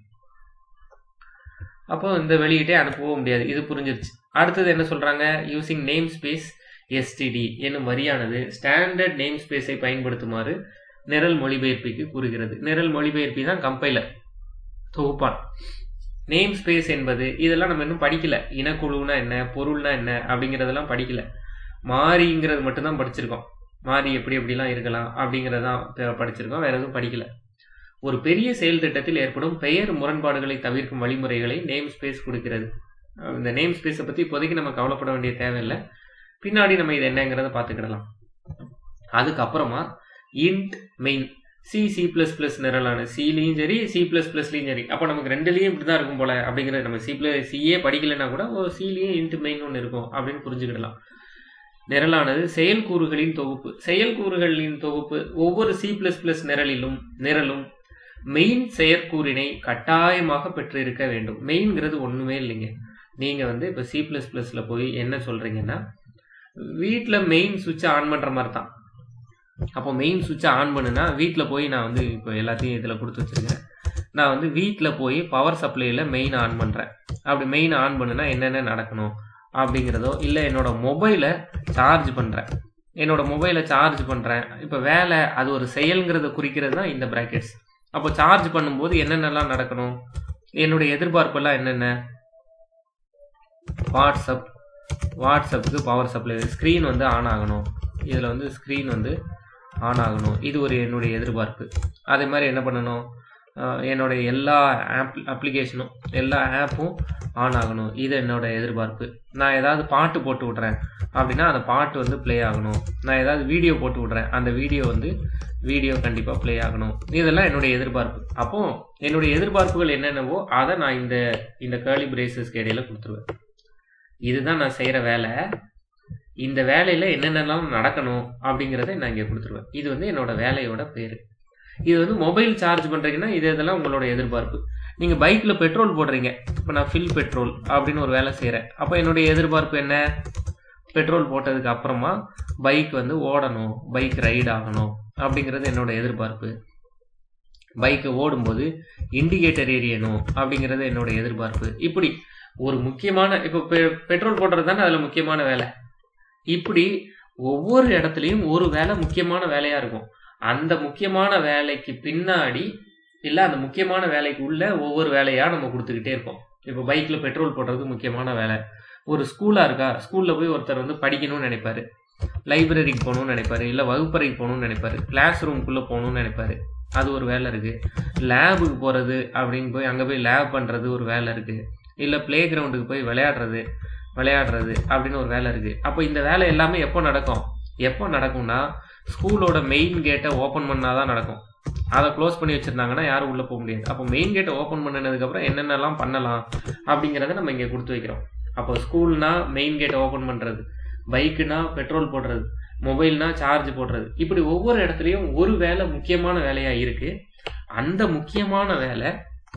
அப்போ இந்த வெளியிட்டே அனுப்பவும் முடியாது இது புரிஞ்சிருச்சு அடுத்தது என்ன சொல்கிறாங்க யூசிங் நேம் ஸ்பேஸ் எஸ்டிடி என்னும் வரியானது ஸ்டாண்டர்ட் நேம் ஸ்பேஸை பயன்படுத்துமாறு நிரல் மொழிபெயர்ப்பிக்கு கூறுகிறது நிரல் மொழிபெயர்ப்பி தான் கம்பைலர் தொகுப்பான் நேம் ஸ்பேஸ் என்பது இதெல்லாம் நம்ம இன்னும் படிக்கல இனக்குழுனா என்ன பொருள்னா என்ன அப்படிங்கிறதெல்லாம் படிக்கல மாறிங்கிறது மட்டும்தான் படிச்சிருக்கோம் மாறி எப்படி எப்படிலாம் இருக்கலாம் அப்படிங்கிறதான் படிச்சிருக்கோம் வேற எதுவும் படிக்கல ஒரு பெரிய செயல் திட்டத்தில் ஏற்படும் பெயர் முரண்பாடுகளை தவிர்க்கும் வழிமுறைகளை நேம் ஸ்பேஸ் கொடுக்கிறது இந்த நேம் ஸ்பேஸை பற்றி இப்போதைக்கு நம்ம கவலைப்பட வேண்டிய தேவையில்லை பின்னாடி நம்ம இது என்னங்கிறத பார்த்துக்கிடலாம் அதுக்கப்புறமா int main C C plus plus நிரலான சிலையும் சரி சி பிளஸ் பிளஸ்லையும் சரி அப்போ நமக்கு ரெண்டுலேயும் இப்படி தான் இருக்கும் போல அப்படிங்கிறது நம்ம சி பிளஸ் சிஏ படிக்கலைன்னா கூட ஓ சிலையும் இன்ட் மெயின் ஒன்று இருக்கும் அப்படின்னு புரிஞ்சுக்கிடலாம் நிரலானது செயல்கூறுகளின் தொகுப்பு செயல்கூறுகளின் தொகுப்பு ஒவ்வொரு சி பிளஸ் பிளஸ் நிரலிலும் நிரலும் மெயின் செயற்கூறினை கட்டாயமாக பெற்றிருக்க வேண்டும் மெயின்ங்கிறது ஒன்றுமே இல்லைங்க நீங்கள் வந்து இப்போ சி ப்ளஸ் ப்ளஸில் போய் என்ன சொல்கிறீங்கன்னா வீட்டில் மெயின் சுவிட்சை ஆன் பண்ணுற மாதிரி தான் அப்போ மெயின் சுவிட்சை ஆன் பண்ணுனா வீட்டில் போய் நான் வந்து இப்போ எல்லாத்தையும் இதில் கொடுத்து வச்சுருக்கேன் நான் வந்து வீட்டில் போய் பவர் சப்ளையில் மெயின் ஆன் பண்ணுறேன் அப்படி மெயின் ஆன் பண்ணுனா என்னென்ன நடக்கணும் அப்படிங்கிறதோ இல்லை என்னோட மொபைலை சார்ஜ் பண்ணுறேன் என்னோட மொபைலை சார்ஜ் பண்ணுறேன் இப்போ வேலை அது ஒரு செயல்ங்கிறத குறிக்கிறது தான் இந்த ப்ராக்கெட்ஸ் அப்போ சார்ஜ் பண்ணும்போது என்னென்னலாம் நடக்கணும் என்னுடைய எதிர்பார்ப்பெல்லாம் என்னென்ன வாட்ஸ்அப் வாட்ஸ்அப்புக்கு பவர் சப்ளை ஸ்க்ரீன் வந்து ஆன் ஆகணும் இதில் வந்து ஸ்க்ரீன் வந்து ஆன் ஆகணும் இது ஒரு என்னுடைய எதிர்பார்ப்பு அதே மாதிரி என்ன பண்ணணும் என்னுடைய எல்லா ஆப் அப்ளிகேஷனும் எல்லா ஆப்பும் ஆன் ஆகணும் இது என்னோட எதிர்பார்ப்பு நான் ஏதாவது பாட்டு போட்டு விட்றேன் அப்படின்னா அந்த பாட்டு வந்து ப்ளே ஆகணும் நான் ஏதாவது வீடியோ போட்டு விட்றேன் அந்த வீடியோ வந்து வீடியோ கண்டிப்பாக ப்ளே ஆகணும் இதெல்லாம் என்னுடைய எதிர்பார்ப்பு அப்போ என்னுடைய எதிர்பார்ப்புகள் என்னென்னவோ அதை நான் இந்த இந்த கேர்லி பிரேசஸ்க்கு இடையில கொடுத்துருவேன் இதுதான் நான் செய்கிற வேலை இந்த வேலையில் என்னென்னலாம் நடக்கணும் அப்படிங்கிறத நான் இங்கே கொடுத்துருவேன் இது வந்து என்னோட வேலையோட பேர் இது வந்து மொபைல் சார்ஜ் பண்ணுறீங்கன்னா இது இதெல்லாம் உங்களோட எதிர்பார்ப்பு நீங்கள் பைக்கில் பெட்ரோல் போடுறீங்க இப்போ நான் ஃபில் பெட்ரோல் அப்படின்னு ஒரு வேலை செய்கிறேன் அப்போ என்னுடைய எதிர்பார்ப்பு என்ன பெட்ரோல் போட்டதுக்கு அப்புறமா பைக் வந்து ஓடணும் பைக் ரைட் ஆகணும் அப்படிங்கிறது என்னோட எதிர்பார்ப்பு பைக்கை ஓடும்போது இண்டிகேட்டர் எரியணும் அப்படிங்கிறது என்னோட எதிர்பார்ப்பு இப்படி ஒரு முக்கியமான இப்போ பெட்ரோல் போடுறது தானே அதில் முக்கியமான வேலை இப்படி ஒவ்வொரு இடத்துலையும் ஒரு வேலை முக்கியமான வேலையாக இருக்கும் அந்த முக்கியமான வேலைக்கு பின்னாடி இல்லை அந்த முக்கியமான வேலைக்கு உள்ள ஒவ்வொரு வேலையாக நம்ம கொடுத்துக்கிட்டே இருப்போம் இப்போ பைக்கில் பெட்ரோல் போடுறது முக்கியமான வேலை ஒரு ஸ்கூலாக இருக்கா ஸ்கூலில் போய் ஒருத்தர் வந்து படிக்கணும்னு நினைப்பாரு லைப்ரரிக்கு போகணும்னு நினைப்பாரு இல்லை வகுப்பறைக்கு போகணும்னு நினைப்பாரு கிளாஸ் ரூம்குள்ளே போகணும்னு நினைப்பாரு அது ஒரு வேலை இருக்குது லேபுக்கு போகிறது அப்படின்னு போய் அங்கே போய் லேப் பண்ணுறது ஒரு வேலை இருக்குது இல்லை ப்ளே கிரவுண்டுக்கு போய் விளையாடுறது விளையாடுறது அப்படின்னு ஒரு வேலை இருக்குது அப்போ இந்த வேலை எல்லாமே எப்போ நடக்கும் எப்போ நடக்கும்னா ஸ்கூலோட மெயின் கேட்டை ஓப்பன் பண்ணால் தான் நடக்கும் அதை க்ளோஸ் பண்ணி வச்சுருந்தாங்கன்னா யாரும் உள்ளே போக முடியாது அப்போ மெயின் கேட்டை ஓப்பன் பண்ணினதுக்கப்புறம் என்னென்னலாம் பண்ணலாம் அப்படிங்கிறத நம்ம இங்கே கொடுத்து வைக்கிறோம் அப்போ ஸ்கூல்னா மெயின் கேட்டை ஓப்பன் பண்ணுறது பைக்குனா பெட்ரோல் போடுறது மொபைல்னா சார்ஜ் போடுறது இப்படி ஒவ்வொரு இடத்துலையும் ஒரு வேலை முக்கியமான வேலையாக இருக்குது அந்த முக்கியமான வேலை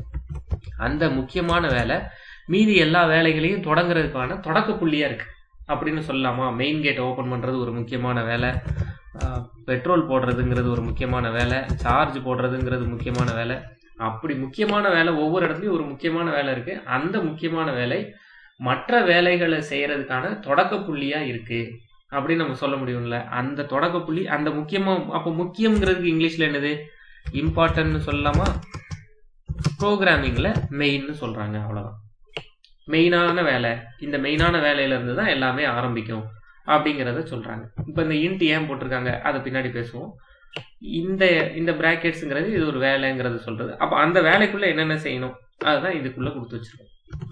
அந்த முக்கியமான வேலை மீதி எல்லா வேலைகளையும் தொடங்குறதுக்கான தொடக்க புள்ளியாக இருக்குது அப்படின்னு சொல்லலாமா மெயின் கேட் ஓப்பன் பண்ணுறது ஒரு முக்கியமான வேலை பெட்ரோல் போடுறதுங்கிறது ஒரு முக்கியமான வேலை சார்ஜ் போடுறதுங்கிறது முக்கியமான வேலை அப்படி முக்கியமான வேலை ஒவ்வொரு இடத்துலையும் ஒரு முக்கியமான வேலை இருக்குது அந்த முக்கியமான வேலை மற்ற வேலைகளை செய்கிறதுக்கான தொடக்க புள்ளியாக இருக்குது அப்படின்னு நம்ம சொல்ல முடியும்ல அந்த தொடக்க புள்ளி அந்த முக்கியமாக அப்போ முக்கியங்கிறதுக்கு இங்கிலீஷில் என்னது இம்பார்ட்டன்ட்னு சொல்லலாமா ப்ரோக்ராமிங்கில் மெயின்னு சொல்கிறாங்க அவ்வளோதான் மெயினான வேலை இந்த மெயினான வேலையிலேருந்து தான் எல்லாமே ஆரம்பிக்கும் அப்படிங்கிறத சொல்கிறாங்க இப்போ இந்த இன்ட் ஏன் போட்டிருக்காங்க அதை பின்னாடி பேசுவோம் இந்த இந்த ப்ராக்கெட்ஸுங்கிறது இது ஒரு வேலைங்கிறது சொல்கிறது அப்போ அந்த வேலைக்குள்ளே என்னென்ன செய்யணும் அதுதான் இதுக்குள்ளே கொடுத்து வச்சுருக்கோம்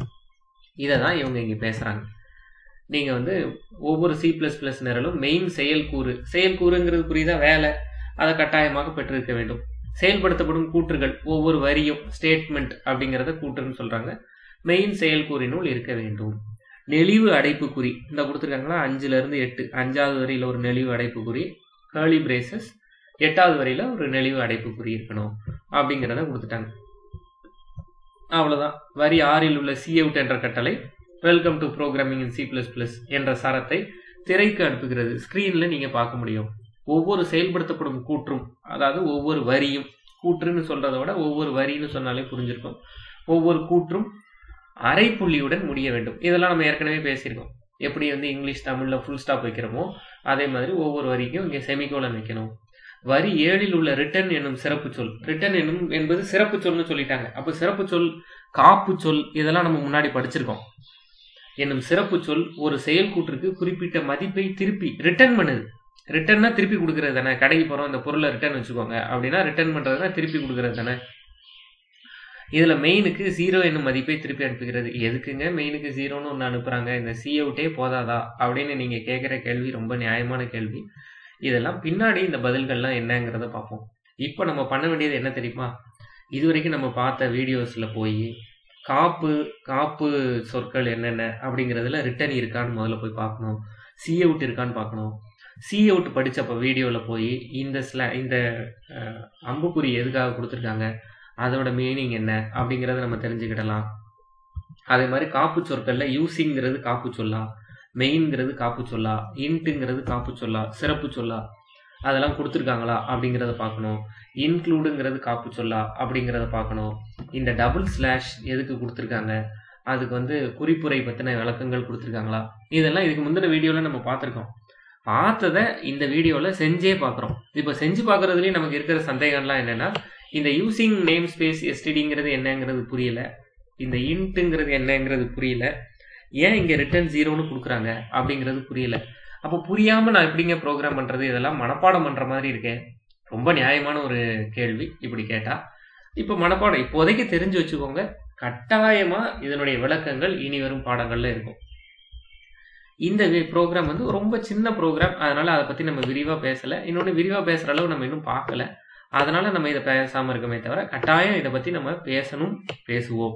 இதை தான் இவங்க இங்கே பேசுகிறாங்க நீங்கள் வந்து ஒவ்வொரு சி ப்ளஸ் ப்ளஸ் நிரலும் மெயின் செயல்கூறு செயல்கூறுங்கிறது புரியுதா வேலை அதை கட்டாயமாக பெற்றிருக்க வேண்டும் செயல்படுத்தப்படும் கூற்றுகள் ஒவ்வொரு வரியும் ஸ்டேட்மெண்ட் அப்படிங்கிறத கூற்றுன்னு சொல்கிறாங்க மெயின் செயல்கூறினுள் இருக்க வேண்டும் நெளிவு அடைப்புக்குறி இந்த கொடுத்துருக்காங்களா அஞ்சுலேருந்து எட்டு அஞ்சாவது வரியில் ஒரு நெளிவு அடைப்புக்குறி கேர்லி பிரேசஸ் எட்டாவது வரியில் ஒரு நெளிவு அடைப்புக்குறி இருக்கணும் அப்படிங்கிறத கொடுத்துட்டாங்க அவ்வளோதான் வரி ஆறில் உள்ள சி அவுட் என்ற கட்டளை welcome to programming in C plus plus என்ற சரத்தை திரைக்கு அனுப்புகிறது ஸ்க்ரீனில் நீங்கள் பார்க்க முடியும் ஒவ்வொரு செயல்படுத்தப்படும் கூற்றும் அதாவது ஒவ்வொரு வரியும் கூற்றுன்னு சொல்கிறத விட ஒவ்வொரு வரின்னு சொன்னாலே புரிஞ்சிருக்கும் ஒவ்வொரு கூற்றும் அரை புள்ளியுடன் முடிய வேண்டும் இதெல்லாம் நம்ம ஏற்கனவே பேசியிருக்கோம் எப்படி வந்து இங்கிலீஷ் தமிழில் ஃபுல் ஸ்டாப் வைக்கிறோமோ அதே மாதிரி ஒவ்வொரு வரிக்கும் இங்கே செமிகோலன் வைக்கணும் வரி ஏழில் உள்ள ரிட்டன் என்னும் சிறப்பு சொல் ரிட்டன் என்னும் என்பது சிறப்பு சொல்னு சொல்லிட்டாங்க அப்போ சிறப்பு சொல் காப்பு சொல் இதெல்லாம் நம்ம முன்னாடி படிச்சிருக்கோம் என்னும் சிறப்பு சொல் ஒரு செயல்கூற்றுக்கு குறிப்பிட்ட மதிப்பை திருப்பி ரிட்டர்ன் பண்ணுது ரிட்டர்னா திருப்பி கொடுக்கறது தானே கடைக்கு போகிறோம் இந்த பொருளை ரிட்டர்ன் வச்சுக்கோங்க அப்படின்னா ரிட்டர்ன் பண்ணுறதுனா திருப்பி கொடுக்கறது தானே இதில் மெயினுக்கு ஜீரோ என்னும் மதிப்பை திருப்பி அனுப்புகிறது எதுக்குங்க மெயினுக்கு ஜீரோன்னு ஒன்று அனுப்புகிறாங்க இந்த சி அவுட்டே போதாதா அப்படின்னு நீங்கள் கேட்குற கேள்வி ரொம்ப நியாயமான கேள்வி இதெல்லாம் பின்னாடி இந்த பதில்கள்லாம் என்னங்கிறத பார்ப்போம் இப்போ நம்ம பண்ண வேண்டியது என்ன தெரியுமா இது வரைக்கும் நம்ம பார்த்த வீடியோஸில் போய் காப்பு காப்பு சொற்கள் என்னென்ன அப்படிங்கிறதுல ரிட்டர்ன் இருக்கான்னு முதல்ல போய் பார்க்கணும் சி அவுட் இருக்கான்னு பார்க்கணும் சி அவுட் படித்தப்போ வீடியோவில் போய் இந்த ஸ்லா இந்த அம்புக்குறி எதுக்காக கொடுத்துருக்காங்க அதோட மீனிங் என்ன அப்படிங்கிறத நம்ம தெரிஞ்சுக்கிடலாம் அதே மாதிரி காப்பு சொற்களில் யூசிங்கிறது காப்பு சொல்லா மெயின்ங்கிறது காப்பு சொல்லா இன்ட்டுங்கிறது காப்பு சொல்லா சிறப்பு சொல்லா அதெல்லாம் கொடுத்துருக்காங்களா அப்படிங்கிறத பார்க்கணும் இன்க்ளூடுங்கிறது காப்பு சொல்லா அப்படிங்கிறத பார்க்கணும் இந்த டபுள் ஸ்லாஷ் எதுக்கு கொடுத்துருக்காங்க அதுக்கு வந்து குறிப்புரை பற்றின விளக்கங்கள் கொடுத்துருக்காங்களா இதெல்லாம் இதுக்கு முந்தின வீடியோவில் நம்ம பார்த்துருக்கோம் பார்த்ததை இந்த வீடியோவில் செஞ்சே பார்க்குறோம் இப்போ செஞ்சு பார்க்குறதுலேயும் நமக்கு இருக்கிற சந்தேகம்லாம் என்னென்னா இந்த யூசிங் நேம் ஸ்பேஸ் எஸ்டிடிங்கிறது என்னங்கிறது புரியல இந்த இன்ட்டுங்கிறது என்னங்கிறது புரியல ஏன் இங்கே ரிட்டர்ன் ஜீரோன்னு கொடுக்குறாங்க அப்படிங்கிறது புரியல அப்போ புரியாமல் நான் எப்படிங்க ப்ரோக்ராம் பண்ணுறது இதெல்லாம் மனப்பாடம் பண்ணுற மாதிரி இருக்கேன் ரொம்ப நியாயமான ஒரு கேள்வி இப்படி கேட்டால் இப்போ மனப்பாடம் இப்போதைக்கு தெரிஞ்சு வச்சுக்கோங்க கட்டாயமாக இதனுடைய விளக்கங்கள் இனி வரும் பாடங்களில் இருக்கும் இந்த ப்ரோக்ராம் வந்து ரொம்ப சின்ன ப்ரோக்ராம் அதனால் அதை பற்றி நம்ம விரிவாக பேசலை இன்னொன்று விரிவாக பேசுகிற அளவு நம்ம இன்னும் பார்க்கல அதனால் நம்ம இதை பேசாமல் இருக்கமே தவிர கட்டாயம் இதை பற்றி நம்ம பேசணும் பேசுவோம்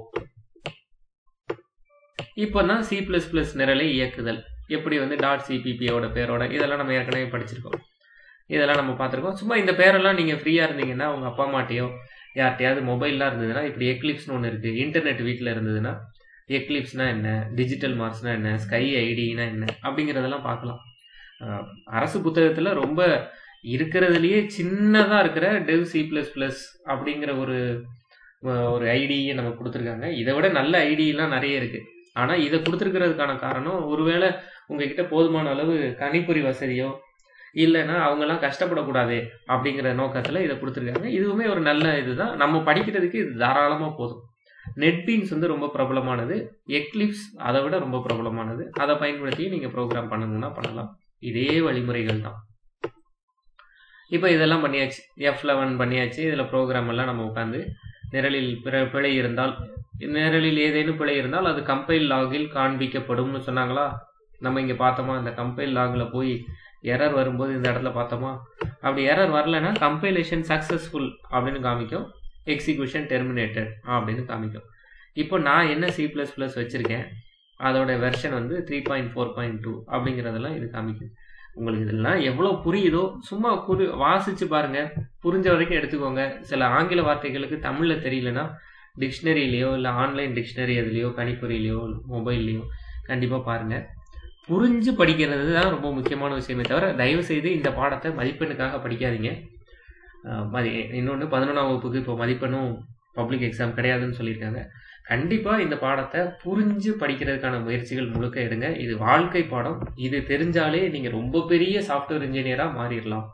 இப்போ தான் சி ப்ளஸ் ப்ளஸ் நிரலை இயக்குதல் எப்படி வந்து டாட் சிபிபியோட பேரோட இதெல்லாம் நம்ம ஏற்கனவே படிச்சிருக்கோம் இதெல்லாம் நம்ம பார்த்துருக்கோம் சும்மா இந்த பேரெல்லாம் நீங்கள் ஃப்ரீயாக இருந்தீங்கன்னா உங்கள் அப்பா அம்மாட்டையோ யார்கிட்டயாவது மொபைல்லாம் இருந்ததுன்னா இப்படி எக்லிப்ஸ்னு ஒன்று இருக்குது இன்டர்நெட் வீட்டில் இருந்ததுன்னா எக்லிப்ஸ்னால் என்ன டிஜிட்டல் மார்க்ஸ்னால் என்ன ஸ்கை ஐடினா என்ன அப்படிங்கிறதெல்லாம் பார்க்கலாம் அரசு புத்தகத்தில் ரொம்ப இருக்கிறதுலையே சின்னதாக இருக்கிற டெவ் சி ப்ளஸ் ப்ளஸ் அப்படிங்கிற ஒரு ஒரு ஐடியை நம்ம கொடுத்துருக்காங்க இதை விட நல்ல ஐடியெலாம் நிறைய இருக்குது ஆனால் இதை கொடுத்துருக்கிறதுக்கான காரணம் ஒருவேளை உங்ககிட்ட போதுமான அளவு கணிப்பொறி வசதியோ இல்லைன்னா அவங்கெல்லாம் கஷ்டப்படக்கூடாது அப்படிங்கிற நோக்கத்தில் இதை கொடுத்துருக்காங்க இதுவுமே ஒரு நல்ல இதுதான் நம்ம படிக்கிறதுக்கு இது தாராளமாக போதும் நெட்பீன்ஸ் வந்து ரொம்ப பிரபலமானது எக்லிப்ஸ் அதை விட ரொம்ப பிரபலமானது அதை பயன்படுத்தி நீங்கள் ப்ரோக்ராம் பண்ணணும்னா பண்ணலாம் இதே வழிமுறைகள் தான் இப்போ இதெல்லாம் பண்ணியாச்சு எஃப் லெவன் பண்ணியாச்சு இதில் ப்ரோக்ராம் எல்லாம் நம்ம உட்காந்து நிரலில் பிற பிழை இருந்தால் நிரலில் ஏதேனும் பிழை இருந்தால் அது கம்பைல் லாகில் காண்பிக்கப்படும்னு சொன்னாங்களா நம்ம இங்கே பார்த்தோமா இந்த கம்பைல் லாகில் போய் எரர் வரும்போது இந்த இடத்துல பார்த்தோமா அப்படி எரர் வரலன்னா கம்பைலேஷன் சக்ஸஸ்ஃபுல் அப்படின்னு காமிக்கும் எக்ஸிக்யூஷன் டெர்மினேட்டட் அப்படின்னு காமிக்கும் இப்போ நான் என்ன சி ப்ளஸ் ப்ளஸ் வச்சுருக்கேன் அதோட வெர்ஷன் வந்து three point four point two அப்படிங்கிறதெல்லாம் இது காமிக்கும் உங்களுக்கு இதெல்லாம் எவ்வளோ புரியுதோ சும்மா புரி வாசிச்சு பாருங்க புரிஞ்ச வரைக்கும் எடுத்துக்கோங்க சில ஆங்கில வார்த்தைகளுக்கு தமிழில் தெரியலனா டிக்ஷனரியிலையோ இல்லை ஆன்லைன் டிக்ஷனரி அதுலேயோ கணிப்பொறியிலையோ மொபைல்லையோ கண்டிப்பாக பாருங்கள் புரிஞ்சு படிக்கிறது தான் ரொம்ப முக்கியமான விஷயமே தவிர தயவு செய்து இந்த பாடத்தை மதிப்பெண்ணுக்காக படிக்காதீங்க மதி இன்னொன்று பதினொன்றாம் வகுப்புக்கு இப்போ மதிப்பெண்ணும் பப்ளிக் எக்ஸாம் கிடையாதுன்னு சொல்லியிருக்காங்க கண்டிப்பாக இந்த பாடத்தை புரிஞ்சு படிக்கிறதுக்கான முயற்சிகள் முழுக்க எடுங்க இது வாழ்க்கை பாடம் இது தெரிஞ்சாலே நீங்கள் ரொம்ப பெரிய சாஃப்ட்வேர் இன்ஜினியராக மாறிடலாம்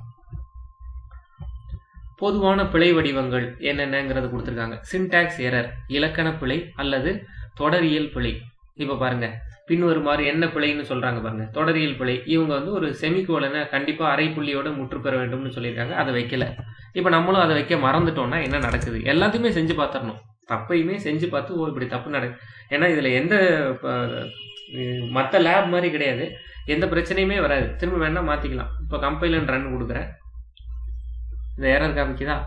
பொதுவான பிழை வடிவங்கள் என்னென்னங்கிறது கொடுத்துருக்காங்க சின்டாக்ஸ் எரர் இலக்கண பிழை அல்லது தொடரியல் பிழை இப்போ பாருங்க பின்வருமாறு என்ன பிழைன்னு சொல்றாங்க பாருங்க தொடரியல் பிழை இவங்க வந்து ஒரு செமிகோலனை கண்டிப்பா அரை புள்ளியோட முற்று பெற வேண்டும்னு சொல்லியிருக்காங்க அதை வைக்கல இப்போ நம்மளும் அதை வைக்க மறந்துட்டோம்னா என்ன நடக்குது எல்லாத்தையுமே செஞ்சு பார்த்துடணும் தப்பையுமே செஞ்சு பார்த்து ஓ இப்படி தப்பு நடக்கு ஏன்னா இதுல எந்த மற்ற லேப் மாதிரி கிடையாது எந்த பிரச்சனையுமே வராது திரும்ப வேணா மாத்திக்கலாம் இப்போ கம்பைலன் ரன் கொடுக்குறேன் இந்த எரர் காமிக்குதா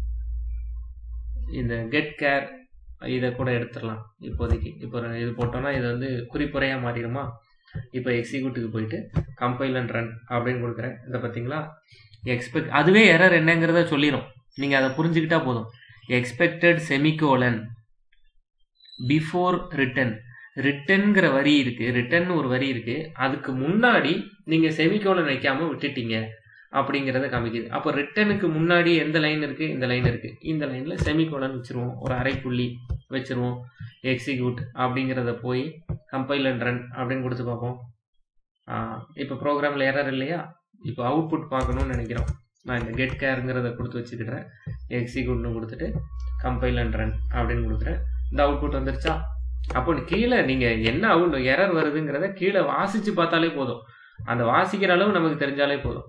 இந்த கெட் கேர் இதை கூட எடுத்துடலாம் இப்போதைக்கு இப்போ இது போட்டோம்னா இது வந்து குறிப்புறையாக மாறிடுமா இப்போ எக்ஸிக்யூட்டுக்கு போயிட்டு கம்பைல் அண்ட் ரன் அப்படின்னு கொடுக்குறேன் இதை பார்த்தீங்களா எக்ஸ்பெக்ட் அதுவே எரர் என்னங்கிறத சொல்லிடும் நீங்கள் அதை புரிஞ்சுக்கிட்டா போதும் எக்ஸ்பெக்டட் செமிகோலன் பிஃபோர் ரிட்டன் ரிட்டன்கிற வரி இருக்கு ரிட்டன் ஒரு வரி இருக்கு அதுக்கு முன்னாடி நீங்கள் செமிகோலன் வைக்காம விட்டுட்டீங்க அப்படிங்கிறத காமிக்குது அப்போ ரிட்டனுக்கு முன்னாடி எந்த லைன் இருக்கு இந்த லைன் இருக்கு இந்த லைன்ல செமிகோலன் வச்சிருவோம் ஒரு அரைப்புள்ளி வச்சிருவோம் எக்ஸிக்யூட் அப்படிங்கிறத போய் கம்பைல் அண்ட் ரன் அப்படின்னு கொடுத்து பார்ப்போம் இப்போ ப்ரோக்ராமில் எரர் இல்லையா இப்போ அவுட்புட் பார்க்கணும்னு நினைக்கிறோம் நான் இந்த கெட் கேருங்கிறத கொடுத்து வச்சுக்கிறேன் எக்ஸிக்யூட்னு கொடுத்துட்டு கம்பைல் அண்ட் ரன் அப்படின்னு கொடுக்குறேன் இந்த அவுட்புட் வந்துருச்சா அப்போ கீழே நீங்கள் என்ன அவுட் எரர் வருதுங்கிறத கீழே வாசிச்சு பார்த்தாலே போதும் அந்த வாசிக்கிற அளவு நமக்கு தெரிஞ்சாலே போதும்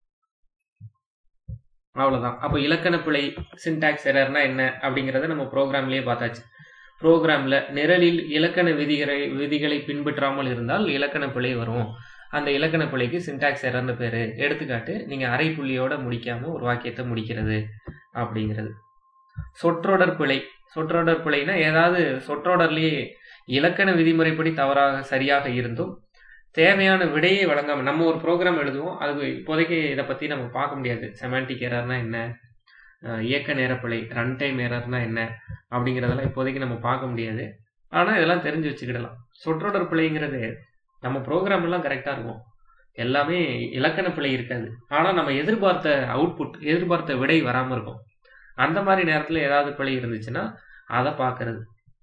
அவ்வளோதான் அப்போ இலக்கண பிழை சின்டாக்ஸ் எரர்னா என்ன அப்படிங்கிறத நம்ம ப்ரோக்ராம்லேயே பார்த்தாச்சு ப்ரோக்ராமில் நிரலில் இலக்கண விதிகளை விதிகளை பின்பற்றாமல் இருந்தால் இலக்கண பிழை வரும் அந்த இலக்கண பிழைக்கு சின்டாக்ஸ் எரர்னு பேர் எடுத்துக்காட்டு நீங்கள் அரை புள்ளியோட முடிக்காமல் ஒரு வாக்கியத்தை முடிக்கிறது அப்படிங்கிறது சொற்றொடர் பிழை சொற்றொடர் பிழைனா ஏதாவது சொற்றொடர்லேயே இலக்கண விதிமுறைப்படி தவறாக சரியாக இருந்தும் தேவையான விடையை வழங்காம நம்ம ஒரு ப்ரோக்ராம் எழுதுவோம் அது இப்போதைக்கு இதை பற்றி நம்ம பார்க்க முடியாது செமாண்டிக் எரர்னா என்ன இயக்க நேரப்பிழை ரன் டைம் எரர்னா என்ன அப்படிங்கிறதெல்லாம் இப்போதைக்கு நம்ம பார்க்க முடியாது ஆனால் இதெல்லாம் தெரிஞ்சு வச்சுக்கிடலாம் சொற்றொடர் பிழைங்கிறது நம்ம ப்ரோக்ராம் எல்லாம் கரெக்டாக இருக்கும் எல்லாமே இலக்கண பிழை இருக்காது ஆனால் நம்ம எதிர்பார்த்த அவுட்புட் எதிர்பார்த்த விடை வராமல் இருக்கும் அந்த மாதிரி நேரத்தில் ஏதாவது பிழை இருந்துச்சுன்னா அதை பார்க்கறது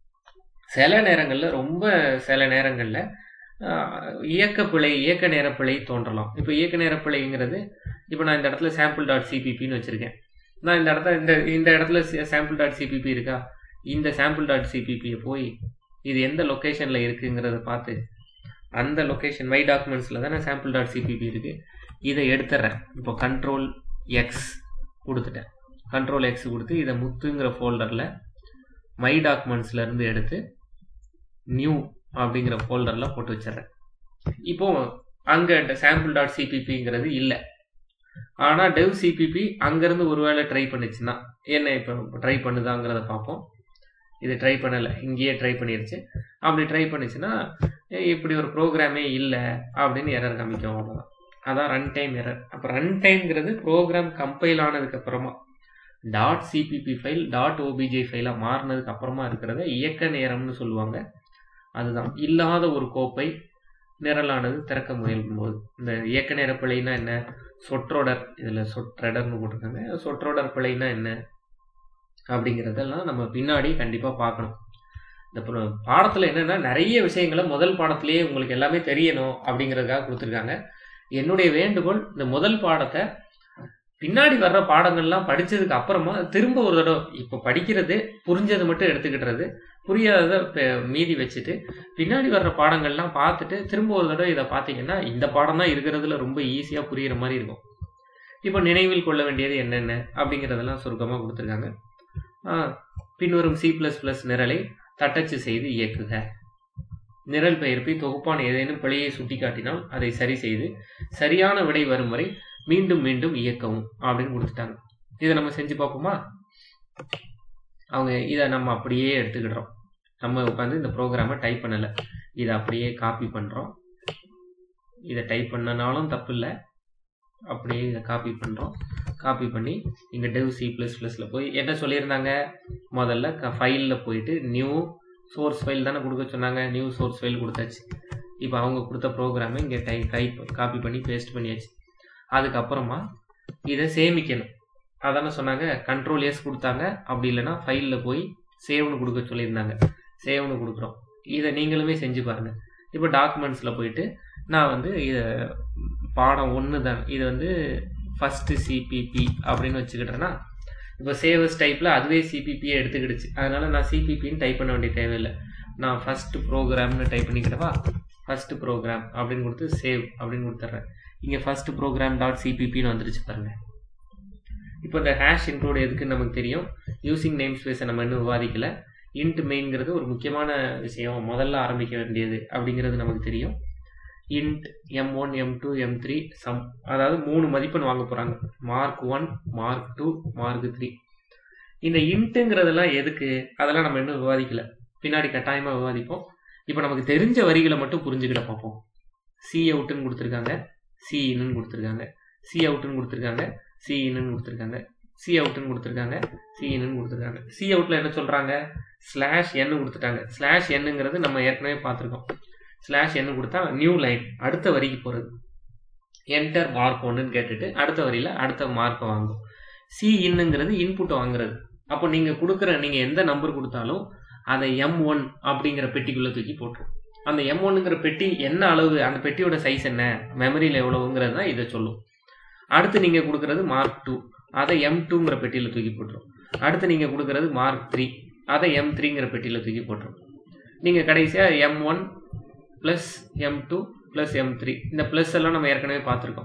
சில நேரங்களில் ரொம்ப சில நேரங்களில் இயக்க பிழை இயக்க நேர பிழை தோன்றலாம் இப்போ இயக்க நேர பிழைங்கிறது இப்போ நான் இந்த இடத்துல சாம்பிள் டாட் சிபிபின்னு வச்சுருக்கேன் நான் இந்த இடத்துல இந்த இந்த இடத்துல சாம்பிள் டாட் சிபிபி இருக்கா இந்த சாம்பிள் டாட் சிபிபியை போய் இது எந்த லொக்கேஷனில் இருக்குங்கிறத பார்த்து அந்த லொக்கேஷன் மை டாக்குமெண்ட்ஸில் தானே சாம்பிள் டாட் சிபிபி இருக்குது இதை எடுத்துட்றேன் இப்போ கண்ட்ரோல் எக்ஸ் கொடுத்துட்டேன் கண்ட்ரோல் எக்ஸ் கொடுத்து இதை முத்துங்கிற ஃபோல்டரில் மை டாக்குமெண்ட்ஸ்லேருந்து எடுத்து நியூ அப்படிங்கிற ஃபோல்டரில் போட்டு வச்சிடுறேன் இப்போ அங்கே சாம்பிள் டாட் சிபிபிங்கிறது இல்லை ஆனால் டெவ் சிபிபி அங்கேருந்து ஒருவேளை ட்ரை பண்ணுச்சுன்னா என்ன இப்போ ட்ரை பண்ணுதாங்கிறத பார்ப்போம் இது ட்ரை பண்ணலை இங்கேயே ட்ரை பண்ணிருச்சு அப்படி ட்ரை பண்ணுச்சுன்னா இப்படி ஒரு ப்ரோக்ராமே இல்லை அப்படின்னு எரர் காமிக்கும் அவ்வளோதான் அதான் ரன் டைம் எரர் அப்போ ரன் டைம்ங்கிறது ப்ரோக்ராம் கம்பைல் ஆனதுக்கு அப்புறமா dot CPP file dot OBJ ஃபைலாக மாறினதுக்கு அப்புறமா இருக்கிறத இயக்க நேரம்னு சொல்லுவாங்க அதுதான் இல்லாத ஒரு கோப்பை நிரலானது திறக்க முயலும் போது இந்த இயக்க நேர பிழைனா என்ன சொற்றொடர் இதில் சொற்றடர்னு போட்டிருக்காங்க சொற்றொடர் பிழைனா என்ன அப்படிங்கிறதெல்லாம் நம்ம பின்னாடி கண்டிப்பாக பார்க்கணும் இந்த பாடத்தில் என்னென்னா நிறைய விஷயங்களை முதல் பாடத்திலேயே உங்களுக்கு எல்லாமே தெரியணும் அப்படிங்கிறதுக்காக கொடுத்துருக்காங்க என்னுடைய வேண்டுகோள் இந்த முதல் பாடத்தை பின்னாடி வர்ற பாடங்கள்லாம் படிச்சதுக்கு அப்புறமா திரும்ப ஒரு தடவை இப்போ படிக்கிறது புரிஞ்சது மட்டும் எடுத்துக்கிட்டுறது புரியாததை பெ- மீதி வச்சுட்டு பின்னாடி வர்ற பாடங்கள்லாம் பார்த்துட்டு திரும்ப ஒரு தடவை இதை பார்த்தீங்கன்னா இந்த பாடம் தான் இருக்கிறதுல ரொம்ப ஈஸியாக புரியுற மாதிரி இருக்கும் இப்போ நினைவில் கொள்ள வேண்டியது என்னென்ன அப்படிங்கிறதெல்லாம் சுருக்கமாக கொடுத்துருக்காங்க ஆ, பின்வரும் சி ப்ளஸ் ப்ளஸ் நிரலை தட்டச்சு செய்து இயக்குக நிரல் பெயர்ப்பை தொகுப்பான ஏதேனும் பிழையை சுட்டிக்காட்டினால் அதை சரி செய்து சரியான விடை வரும் வரை மீண்டும் மீண்டும் இயக்கவும் அப்படின்னு கொடுத்துட்டாங்க இதை நம்ம செஞ்சு பார்ப்போமா அவங்க இதை நம்ம அப்படியே எடுத்துக்கிடுறோம் நம்ம உட்காந்து இந்த ப்ரோக்ராமை டைப் பண்ணலை இதை அப்படியே காப்பி பண்ணுறோம் இதை டைப் பண்ணனாலும் தப்பு இல்லை அப்படியே இதை காப்பி பண்ணுறோம் காப்பி பண்ணி இங்கே டெவ் சி ப்ளஸ் ப்ளஸில் போய் என்ன சொல்லியிருந்தாங்க முதல்ல ஃபைலில் போயிட்டு நியூ சோர்ஸ் ஃபைல் தானே கொடுக்க சொன்னாங்க நியூ சோர்ஸ் ஃபைல் கொடுத்தாச்சு இப்போ அவங்க கொடுத்த ப்ரோக்ராமை இங்கே டை டைப் காப்பி பண்ணி பேஸ்ட் பண்ணியாச்சு அதுக்கப்புறமா இதை சேமிக்கணும் அதானே சொன்னாங்க கண்ட்ரோல் எஸ் கொடுத்தாங்க அப்படி இல்லைன்னா ஃபைலில் போய் சேவ்னு கொடுக்க சொல்லியிருந்தாங்க சேவ்னு கொடுக்குறோம் இதை நீங்களுமே செஞ்சு பாருங்கள் இப்போ டாக்குமெண்ட்ஸில் போயிட்டு நான் வந்து இதை பாடம் ஒன்று தான் இது வந்து ஃபஸ்ட்டு சிபிபி அப்படின்னு வச்சுக்கிட்டேன்னா இப்போ சேவஸ் டைப்பில் அதுவே சிபிபியை எடுத்துக்கிடுச்சு அதனால் நான் சிபிபின்னு டைப் பண்ண வேண்டிய தேவையில்லை நான் ஃபஸ்ட்டு ப்ரோக்ராம்னு டைப் பண்ணிக்கிட்டவா ஃபஸ்ட்டு ப்ரோக்ராம் அப்படின்னு கொடுத்து சேவ் அப்படின்னு கொடுத்துட்றேன் இங்கே ஃபஸ்ட்டு ப்ரோக்ராம் டாட் சிபிபின்னு வந்துருச்சு பாருங்கள் இப்போ இந்த ஹேஷ் இன்க்ளூட் எதுக்குன்னு நமக்கு தெரியும் யூசிங் நேம் ஸ்பேஸை நம்ம இன்னும் விவாதிக்கல இன்ட் மெயின்ங்கிறது ஒரு முக்கியமான விஷயம் முதல்ல ஆரம்பிக்க வேண்டியது அப்படிங்கிறது நமக்கு தெரியும் int M one M two M three sum அதாவது மூணு மதிப்பெண் வாங்க போகிறாங்க mark one mark two mark three இந்த இன்ட்டுங்கிறதெல்லாம் எதுக்கு அதெல்லாம் நம்ம இன்னும் விவாதிக்கல பின்னாடி கட்டாயமாக விவாதிப்போம் இப்போ நமக்கு தெரிஞ்ச வரிகளை மட்டும் புரிஞ்சுக்கிட பார்ப்போம் சி அவுட்டுன்னு கொடுத்துருக்காங்க சி இன்னு கொடுத்துருக்காங்க சி அவுட்டுன்னு கொடுத்துருக்காங்க சி இன்னு கொடுத்துருக்காங்க சி அவுட்டுன்னு கொடுத்துருக்காங்க சி இன்னு கொடுத்துருக்காங்க சி அவுட்டில் என்ன சொல்கிறாங்க ஸ்லாஷ் என்னு கொடுத்துட்டாங்க ஸ்லாஷ் என்னுங்கிறது நம்ம ஏற்கனவே பார்த்துருக்கோம் ஸ்லாஷ் என்ன கொடுத்தா நியூ லைன் அடுத்த வரிக்கு போகிறது என்டர் மார்க் ஒன்றுன்னு கேட்டுட்டு அடுத்த வரியில் அடுத்த மார்க்கை வாங்கும் சி இன்னுங்கிறது இன்புட்டை வாங்குறது அப்போ நீங்கள் கொடுக்குற நீங்கள் எந்த நம்பர் கொடுத்தாலும் அதை எம் ஒன் அப்படிங்கிற பெட்டிக்குள்ளே தூக்கி போட்டுரும் அந்த எம் ஒன்னுங்கிற பெட்டி என்ன அளவு அந்த பெட்டியோட சைஸ் என்ன மெமரியில் எவ்வளவுங்கிறது தான் இதை சொல்லும் அடுத்து நீங்கள் கொடுக்குறது மார்க் டூ அதை எம் டூங்கிற பெட்டியில் தூக்கி போட்டுரும் அடுத்து நீங்கள் கொடுக்குறது மார்க் த்ரீ அதை எம் த்ரீங்கிற பெட்டியில் தூக்கி போட்டுரும் நீங்கள் கடைசியாக M one plus M two plus M three இந்த ப்ளஸ் எல்லாம் நம்ம ஏற்கனவே பார்த்துருக்கோம்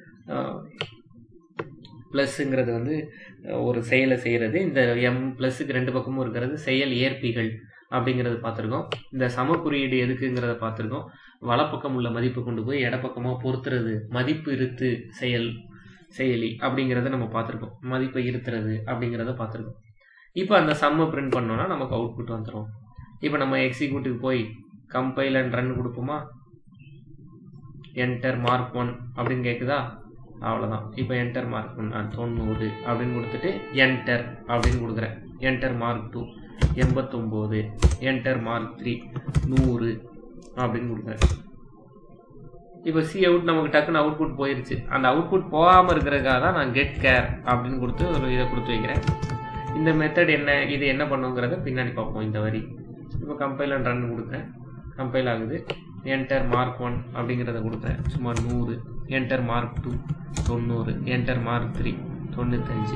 ப்ளஸ்ஸுங்கிறது வந்து அஹ், ஒரு செயலை செய்கிறது இந்த எம் ப்ளஸ்ஸுக்கு ரெண்டு பக்கமும் இருக்கிறது செயல் ஏற்பிகள் அப்படிங்கிறது பார்த்துருக்கோம் இந்த சம குறியீடு எதுக்குங்கிறத பார்த்துருக்கோம் வலப்பக்கம் உள்ள மதிப்பு கொண்டு போய் இடப்பக்கமாக பொறுத்துறது மதிப்பு இருத்து செயல் செயலி அப்படிங்கிறத நம்ம பார்த்துருக்கோம் மதிப்பை இருத்துறது அப்படிங்கிறத பார்த்துருக்கோம் இப்போ அந்த சம்மை பிரிண்ட் பண்ணோன்னா நமக்கு அவுட்புட் வந்துடும் இப்போ நம்ம எக்ஸிக்யூட்டிவ் போய் கம்பைல் அண்ட் ரன் கொடுப்போமா என்டர் மார்க் ஒன் அப்படின்னு கேட்குதா அவ்வளோதான் இப்போ என்டர் மார்க் ஒன் தொண்ணூறு அப்படின்னு கொடுத்துட்டு என்டர் அப்படின்னு கொடுக்குறேன் என்டர் மார்க் டூ எண்பத்தொம்போது என்டர் மார்க் த்ரீ நூறு அப்படின்னு கொடுக்குறேன் இப்போ சி அவுட் நமக்கு டக்குன்னு அவுட்புட் போயிருச்சு அந்த அவுட்புட் போகாமல் இருக்கிறதுக்காக தான் நான் கெட் கேர் அப்படின்னு கொடுத்து ஒரு இதை கொடுத்து வைக்கிறேன் இந்த மெத்தட் என்ன இது என்ன பண்ணுங்கிறத பின்னாடி பார்ப்போம் இந்த வரி இப்போ கம்பைல் அண்ட் ரன் கொடுக்குறேன் கம்பைல் ஆகுது என்டர் மார்க் ஒன் அப்படிங்கிறத கொடுக்குறேன் சும்மா நூறு என்டர் மார்க் டூ தொண்ணூறு என்டர் மார்க் த்ரீ தொண்ணூத்தஞ்சு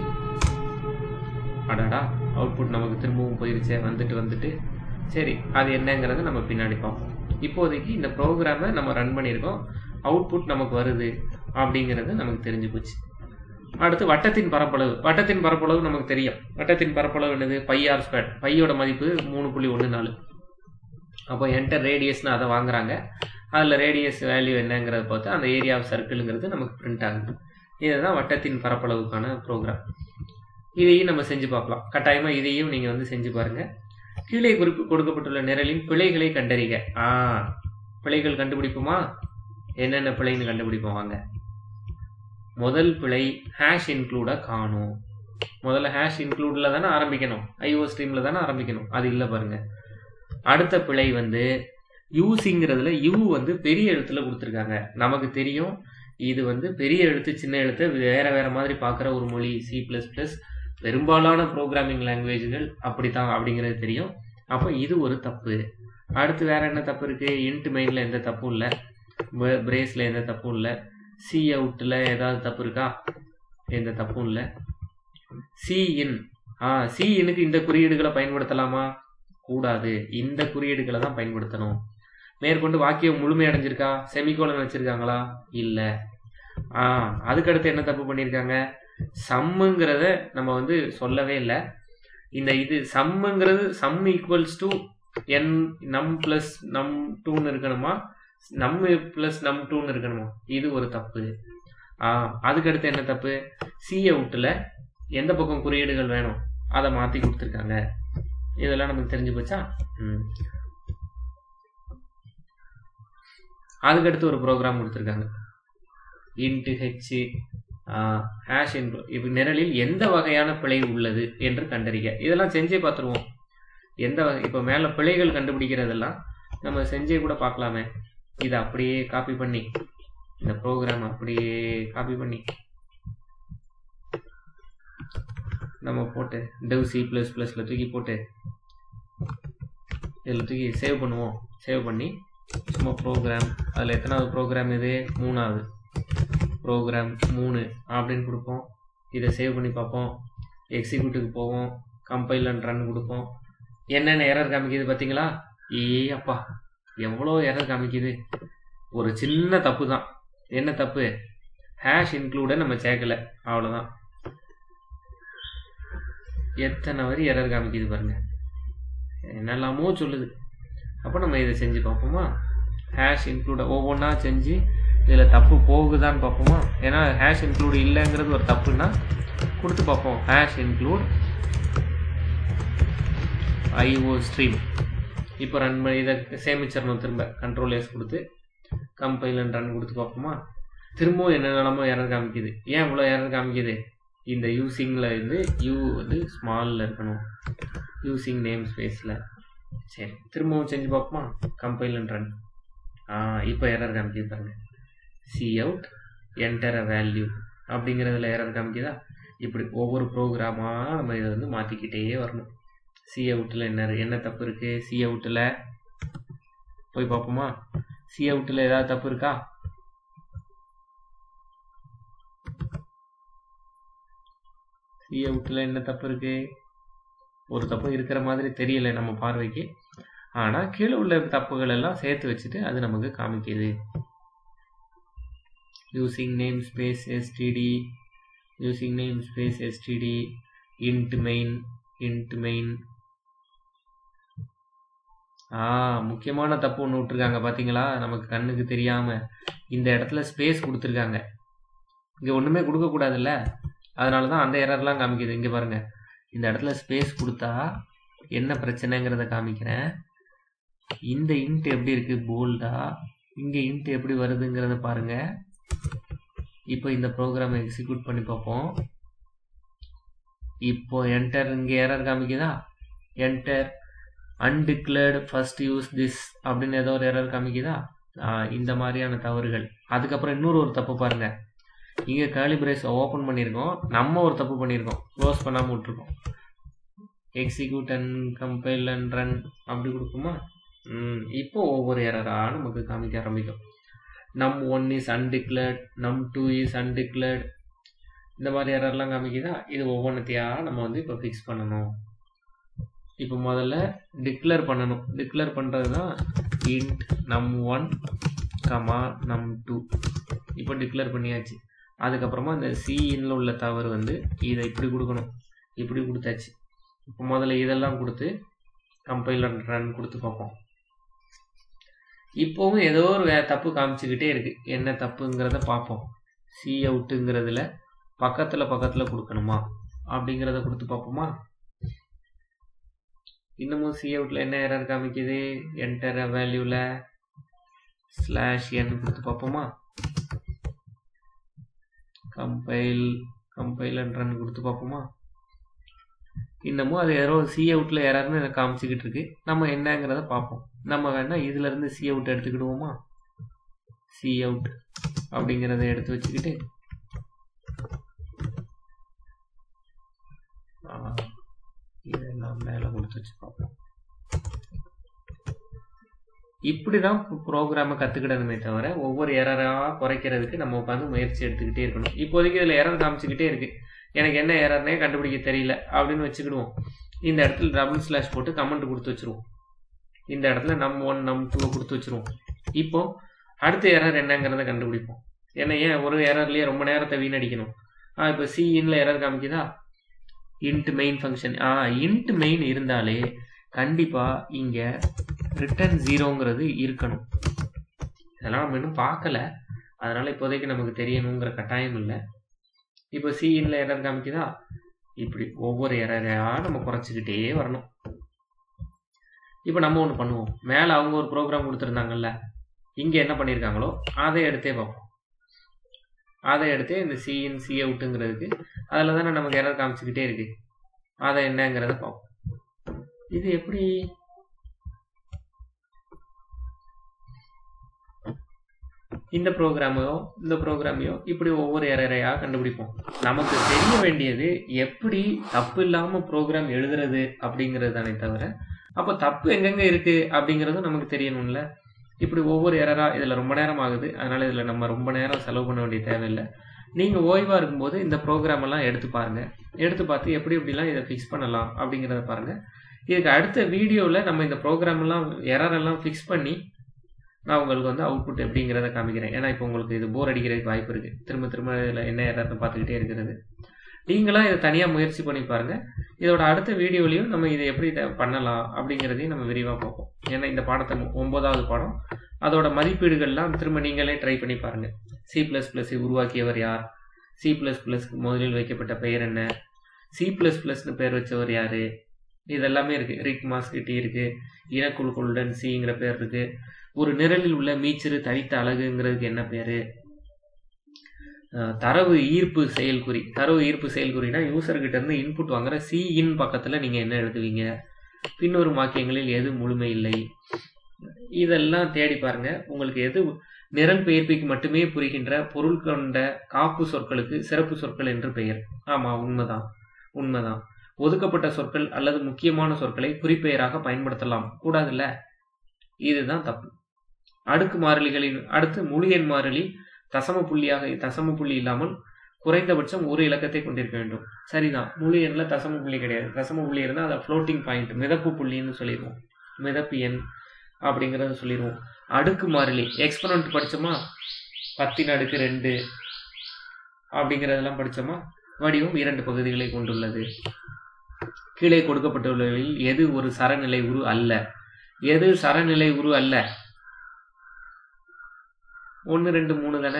அடடா அவுட்புட் நமக்கு திரும்பவும் போயிருச்சே வந்துட்டு வந்துட்டு சரி அது என்னங்கிறத நம்ம பின்னாடி பார்ப்போம் இப்போதைக்கு இந்த ப்ரோக்ராமை நம்ம ரன் பண்ணியிருக்கோம் அவுட்புட் நமக்கு வருது அப்படிங்கிறது நமக்கு தெரிஞ்சு போச்சு அடுத்து வட்டத்தின் பரப்பளவு வட்டத்தின் பரப்பளவு நமக்கு தெரியும் வட்டத்தின் பரப்பளவு என்னது பை ஆர் ஸ்கொயர் பையோட மதிப்பு மூணு புள்ளி ஒன்று நாலு அப்போ என்டர் ரேடியஸ்னு அதை வாங்குறாங்க அதில் ரேடியஸ் வேல்யூ என்னங்கிறத பார்த்து அந்த ஏரியா ஆஃப் சர்க்கிளுங்கிறது நமக்கு பிரிண்ட் ஆகுது இதுதான் வட்டத்தின் பரப்பளவுக்கான ப்ரோக்ராம் இதையும் நம்ம செஞ்சு பார்க்கலாம் கட்டாயமாக இதையும் நீங்கள் வந்து செஞ்சு பாருங்கள் கீழே குறிப்பு கொடுக்கப்பட்டுள்ள நிரலின் பிழைகளை கண்டறிக ஆ பிழைகள் கண்டுபிடிப்போமா என்னென்ன பிழைன்னு கண்டுபிடிப்போம் வாங்க முதல் பிழை ஹேஷ் இன்க்ளூட காணும் முதல்ல ஹேஷ் இன்க்ளூடில் தானே ஆரம்பிக்கணும் ஐஓ ஸ்ட்ரீமில் தானே ஆரம்பிக்கணும் அது இல்லை பாருங்க அடுத்த பிழை வந்து யூசிங்கிறதுல யூ வந்து பெரிய எழுத்துல கொடுத்துருக்காங்க நமக்கு தெரியும் இது வந்து பெரிய எழுத்து சின்ன எழுத்து வேற வேற மாதிரி பார்க்குற ஒரு மொழி சி ப்ளஸ் ப்ளஸ் பெரும்பாலான ப்ரோக்ராமிங் லாங்குவேஜ்கள் அப்படித்தான் அப்படிங்கிறது தெரியும் அப்போ இது ஒரு தப்பு அடுத்து வேற என்ன தப்பு இருக்கு இன்ட் மெயினில் எந்த தப்பும் இல்லை பிரேஸில் எந்த தப்பும் இல்லை சி அவுட்டில் ஏதாவது தப்பு இருக்கா எந்த தப்பும் இல்லை சி இன் ஆ சி இன்னுக்கு இந்த குறியீடுகளை பயன்படுத்தலாமா கூடாது இந்த குறியீடுகளை தான் பயன்படுத்தணும் மேற்கொண்டு வாக்கியம் முழுமையடைஞ்சிருக்கா செமிகோலன் வச்சிருக்காங்களா இல்லை ஆ அதுக்கடுத்து என்ன தப்பு பண்ணியிருக்காங்க சம்முங்கிறத நம்ம வந்து சொல்லவே இல்லை இந்த இது சம்முங்கிறது சம் ஈக்குவல்ஸ் டு என் நம் ப்ளஸ் நம் டூன்னு இருக்கணுமா நம் ப்ளஸ் நம் டூன்னு இருக்கணுமா இது ஒரு தப்பு ஆ அதுக்கடுத்து என்ன தப்பு சி அவுட்டில் எந்த பக்கம் குறியீடுகள் வேணும் அதை மாற்றி கொடுத்துருக்காங்க இதெல்லாம் நமக்கு தெரிஞ்சு போச்சா ம் அதுக்கடுத்து ஒரு ப்ரோக்ராம் கொடுத்துருக்காங்க இன்ட்டு ஹெச் ஹேஷ் இன்க்ளூ இப்போ நிரலில் எந்த வகையான பிழை உள்ளது என்று கண்டறிக இதெல்லாம் செஞ்சே பார்த்துருவோம் எந்த வகை இப்போ மேலே பிழைகள் கண்டுபிடிக்கிறதெல்லாம் நம்ம செஞ்சே கூட பார்க்கலாமே இதை அப்படியே காப்பி பண்ணி இந்த ப்ரோக்ராம் அப்படியே காப்பி பண்ணி நம்ம போட்டு டெவ் சி ப்ளஸ் ப்ளஸில் தூக்கி போட்டு இதில் தூக்கி சேவ் பண்ணுவோம் சேவ் பண்ணி சும்மா ப்ரோக்ராம் அதில் எத்தனாவது ப்ரோக்ராம் இது மூணாவது ப்ரோக்ராம் மூணு அப்படின்னு கொடுப்போம் இதை சேவ் பண்ணி பார்ப்போம் எக்ஸிக்யூட்டுக்கு போவோம் கம்பைல் அண்ட் ரன் கொடுப்போம் என்னென்ன எரர் காமிக்குது பார்த்தீங்களா ஏ அப்பா எவ்வளோ எரர் காமிக்குது ஒரு சின்ன தப்பு தான் என்ன தப்பு ஹேஷ் இன்க்ளூட நம்ம சேர்க்கல அவ்வளோதான் எத்தனை வரி எரர் காமிக்குது பாருங்க என்னெல்லாமோ சொல்லுது அப்போ நம்ம இதை செஞ்சு பார்ப்போமா ஹேஷ் இன்க்ளூட ஒவ்வொன்றா செஞ்சு இதில் தப்பு போகுதான்னு பார்ப்போமா ஏன்னா ஹேஷ் இன்க்ளூட் இல்லைங்கிறது ஒரு தப்புன்னா கொடுத்து பார்ப்போம் ஹேஷ் இன்க்ளூட் ஐஓ ஸ்ட்ரீம் இப்போ ரன் பண்ணி இதை சேமிச்சிடணும் திரும்ப கண்ட்ரோல் எஸ் கொடுத்து கம்பைல் அண்ட் ரன் கொடுத்து பார்ப்போமா திரும்பவும் என்னென்னலாமோ எரர் காமிக்குது ஏன் இவ்வளோ எரர் காமிக்குது இந்த யூசிங்கில் வந்து யூ வந்து ஸ்மாலில் இருக்கணும் யூசிங் நேம் ஸ்பேஸில் சரி திரும்பவும் செஞ்சு பார்ப்போமா கம்பைல் அண்ட் ரன் ஆ இப்போ எரர் காமிக்குது பாருங்க C out enter a value அப்படிங்கிறதுல எரர் காமிக்குதா இப்படி ஒவ்வொரு ப்ரோக்ராமாக நம்ம இதை வந்து மாற்றிக்கிட்டே வரணும் சி அவுட்டில் என்ன என்ன தப்பு இருக்குது சி அவுட்டில் போய் பார்ப்போமா சி அவுட்டில் ஏதாவது தப்பு இருக்கா சி அவுட்டில் என்ன தப்பு இருக்கு ஒரு தப்பு இருக்கிற மாதிரி தெரியல நம்ம பார்வைக்கு ஆனால் கீழே உள்ள தப்புகள் எல்லாம் சேர்த்து வச்சுட்டு அது நமக்கு காமிக்குது using name space STD using name space STD int main int main ஆ முக்கியமான தப்பு ஒன்று விட்டுருக்காங்க பார்த்தீங்களா நமக்கு கண்ணுக்கு தெரியாமல் இந்த இடத்துல ஸ்பேஸ் கொடுத்துருக்காங்க இங்கே ஒன்றுமே கொடுக்கக்கூடாதுல்ல அதனால தான் அந்த எரர்லாம் காமிக்குது இங்கே பாருங்கள் இந்த இடத்துல ஸ்பேஸ் கொடுத்தா என்ன பிரச்சனைங்கிறத காமிக்கிறேன் இந்த இன்ட் எப்படி இருக்குது போல்டா இங்கே இன்ட் எப்படி வருதுங்கிறத பாருங்கள் இப்போ இந்த ப்ரோக்ராமை எக்ஸிக்யூட் பண்ணி பார்ப்போம் இப்போ என்டர் இங்கே எரர் காமிக்குதா enter undeclared first use this அப்படின்னு ஏதோ ஒரு எரர் காமிக்குதா இந்த மாதிரியான தவறுகள் அதுக்கப்புறம் இன்னொரு ஒரு தப்பு பாருங்க இங்கே கேர்லி பிரேஸ் ஓப்பன் பண்ணியிருக்கோம் நம்ம ஒரு தப்பு பண்ணியிருக்கோம் க்ளோஸ் பண்ணாமல் விட்டுருக்கோம் execute and compile and run அப்படி கொடுக்குமா இப்போ ஒவ்வொரு எரராக நமக்கு காமிக்க ஆரம்பிக்கும் num one is undeclared num two is undeclared இந்த மாதிரி எரர்லாம் காமிக்குதா இது ஒவ்வொன்றத்தையாக நம்ம வந்து இப்போ ஃபிக்ஸ் பண்ணணும் இப்போ முதல்ல டிக்ளேர் பண்ணணும் டிக்ளேர் பண்ணுறது தான் int num one comma num two இப்போ டிக்ளேர் பண்ணியாச்சு அதுக்கப்புறமா இந்த சிஇன்ல உள்ள தவறு வந்து இதை இப்படி கொடுக்கணும் இப்படி கொடுத்தாச்சு இப்போ முதல்ல இதெல்லாம் கொடுத்து கம்பைல் ரன் கொடுத்து பார்ப்போம் இப்போவும் ஏதோ ஒரு வே தப்பு காமிச்சுக்கிட்டே இருக்கு என்ன தப்புங்கிறத பார்ப்போம் சி அவுட்டுங்கிறதுல பக்கத்தில் பக்கத்தில் கொடுக்கணுமா அப்படிங்கிறத கொடுத்து பார்ப்போமா இன்னமும் சி அவுட்டில் என்ன எரர் காமிக்குது என்டர் வேல்யூவில் ஸ்லாஷ் என் கொடுத்து பார்ப்போமா கம்பைல் கம்பைல் அண்ட் ரன் கொடுத்து பார்ப்போமா இன்னமும் அது யாரோ சி அவுட்டில் யாராருன்னு எனக்கு காமிச்சிக்கிட்டு இருக்கு நம்ம என்னங்கிறத பார்ப்போம் நம்ம வேணா இதுல இருந்து சி அவுட் எடுத்துக்கிடுவோமா சி அவுட் அப்படிங்கிறத எடுத்து வச்சுக்கிட்டு இதெல்லாம் மேலே கொடுத்து வச்சு பார்ப்போம் இப்படி தான் ப்ரோக்ராமை கற்றுக்கிடணுமே தவிர ஒவ்வொரு எரராக குறைக்கிறதுக்கு நம்ம உட்காந்து முயற்சி எடுத்துக்கிட்டே இருக்கணும் இப்போதைக்கு இதில் எரர் காமிச்சிக்கிட்டே இருக்குது எனக்கு என்ன எரர்னே கண்டுபிடிக்க தெரியல அப்படின்னு வச்சுக்கிடுவோம் இந்த இடத்துல டபுள் ஸ்லாஷ் போட்டு கமெண்ட் கொடுத்து வச்சுருவோம் இந்த இடத்துல நம் ஒன் நம் டூ கொடுத்து வச்சுருவோம் இப்போ அடுத்த எரர் என்னங்கிறத கண்டுபிடிப்போம் ஏன்னா ஏன் ஒரு எரர்லேயே ரொம்ப நேரத்தை வீணடிக்கணும் ஆ இப்போ சி இன்ல எரர் காமிக்குதா இன்ட் மெயின் ஃபங்க்ஷன் ஆ இன்ட் மெயின் இருந்தாலே கண்டிப்பாக இங்கே ரிட்டர்ன் ஜீரோங்கிறது இருக்கணும் இதெல்லாம் நம்ம இன்னும் பார்க்கல அதனால் இப்போதைக்கு நமக்கு தெரியணுங்கிற கட்டாயம் இல்லை இப்போ சி இன்ல எரர் காமிக்குதா இப்படி ஒவ்வொரு எரரையாக நம்ம குறைச்சிக்கிட்டே வரணும் இப்போ நம்ம ஒன்று பண்ணுவோம் மேலே அவங்க ஒரு ப்ரோக்ராம் கொடுத்துருந்தாங்கல்ல இங்கே என்ன பண்ணியிருக்காங்களோ அதை எடுத்தே பார்ப்போம் அதை எடுத்து இந்த சிஇன் சி அவுட்டுங்கிறதுக்கு அதில் தானே நமக்கு எரர் காமிச்சிக்கிட்டே இருக்கு அதை என்னங்கிறத பார்ப்போம் இது எப்படி இந்த ப்ரோக்ராமையோ இந்த ப்ரோக்ராமையோ இப்படி ஒவ்வொரு எரரையாக கண்டுபிடிப்போம் நமக்கு தெரிய வேண்டியது எப்படி தப்பு இல்லாமல் ப்ரோக்ராம் எழுதுறது அப்படிங்கிறது தானே தவிர அப்போ தப்பு எங்கெங்கே இருக்குது அப்படிங்கிறதும் நமக்கு தெரியணும்ல இப்படி ஒவ்வொரு எரரா இதில் ரொம்ப நேரம் ஆகுது அதனால் இதில் நம்ம ரொம்ப நேரம் செலவு பண்ண வேண்டிய தேவையில்லை நீங்கள் ஓய்வாக இருக்கும்போது இந்த ப்ரோக்ராம் எல்லாம் எடுத்து பாருங்கள் எடுத்து பார்த்து எப்படி எப்படிலாம் இதை ஃபிக்ஸ் பண்ணலாம் அப்படிங்கிறத பாருங்கள் இதுக்கு அடுத்த வீடியோவில் நம்ம இந்த ப்ரோக்ராம் எல்லாம் எரர் எல்லாம் ஃபிக்ஸ் பண்ணி நான் உங்களுக்கு வந்து அவுட்புட் எப்படிங்கிறத காமிக்கிறேன் ஏன்னா இப்போ உங்களுக்கு இது போர் அடிக்கிறதுக்கு வாய்ப்பு இருக்குது திரும்ப திரும்ப இதில் என்ன எரர்னு பார்த்துக்கிட்டே இருக்கிறது நீங்களாம் இதை தனியாக முயற்சி பண்ணி பாருங்கள் இதோட அடுத்த வீடியோலையும் நம்ம இதை எப்படி இதை பண்ணலாம் அப்படிங்கிறதையும் நம்ம விரிவாக பார்ப்போம் ஏன்னா இந்த பாடத்தை ஒன்பதாவது பாடம் அதோட மதிப்பீடுகள்லாம் திரும்ப நீங்களே ட்ரை பண்ணி பாருங்கள் சி ப்ளஸ் ப்ளஸ்ஸை உருவாக்கியவர் யார் சி ப்ளஸ் ப்ளஸ்க்கு முதலில் வைக்கப்பட்ட பெயர் என்ன சி ப்ளஸ் ப்ளஸ்னு பேர் வச்சவர் யார் இதெல்லாமே இருக்குது ரிக் மாஸ்கிட்டி இருக்குது இனக்குழுக்களுடன் சிங்கிற பேர் இருக்குது ஒரு நிரலில் உள்ள மீச்சிறு தனித்த அழகுங்கிறதுக்கு என்ன பேர் தரவு ஈர்ப்பு செயல்குறி தரவு ஈர்ப்பு செயல்குறினா யூசர்கிட்ட இருந்து இன்புட் வாங்குற சி இன் பக்கத்தில் நீங்கள் என்ன எழுதுவீங்க பின்வரும் வாக்கியங்களில் எது முழுமை இல்லை இதெல்லாம் தேடி பாருங்க உங்களுக்கு எது நிரல் பெயர்ப்பிக்கு மட்டுமே புரிகின்ற பொருள் கொண்ட காப்பு சொற்களுக்கு சிறப்பு சொற்கள் என்று பெயர் ஆமாம் உண்மைதான் உண்மைதான் ஒதுக்கப்பட்ட சொற்கள் அல்லது முக்கியமான சொற்களை குறிப்பெயராக பயன்படுத்தலாம் கூடாதுல்ல இதுதான் தப்பு அடுக்கு மாறிலிகளின் அடுத்து முழு எண் மாறிலி தசம புள்ளியாக தசம புள்ளி இல்லாமல் குறைந்தபட்சம் ஒரு இலக்கத்தை கொண்டிருக்க வேண்டும் சரிதான் முழு எண்ணில் தசம புள்ளி கிடையாது தசம புள்ளி இருந்தால் அதை ஃப்ளோட்டிங் பாயிண்ட் மிதப்பு புள்ளின்னு சொல்லிடுவோம் மிதப்பு எண் அப்படிங்கிறத சொல்லிடுவோம் அடுக்கு மாறிலி எக்ஸ்பனண்ட் படித்தோமா பத்தின் அடுக்கு ரெண்டு அப்படிங்கிறதெல்லாம் படித்தோமா வடிவம் இரண்டு பகுதிகளை கொண்டுள்ளது கீழே கொடுக்கப்பட்டுள்ளவர்களில் எது ஒரு சரநிலை உரு அல்ல எது சரநிலை உரு அல்ல ஒன்று ரெண்டு மூணு தானே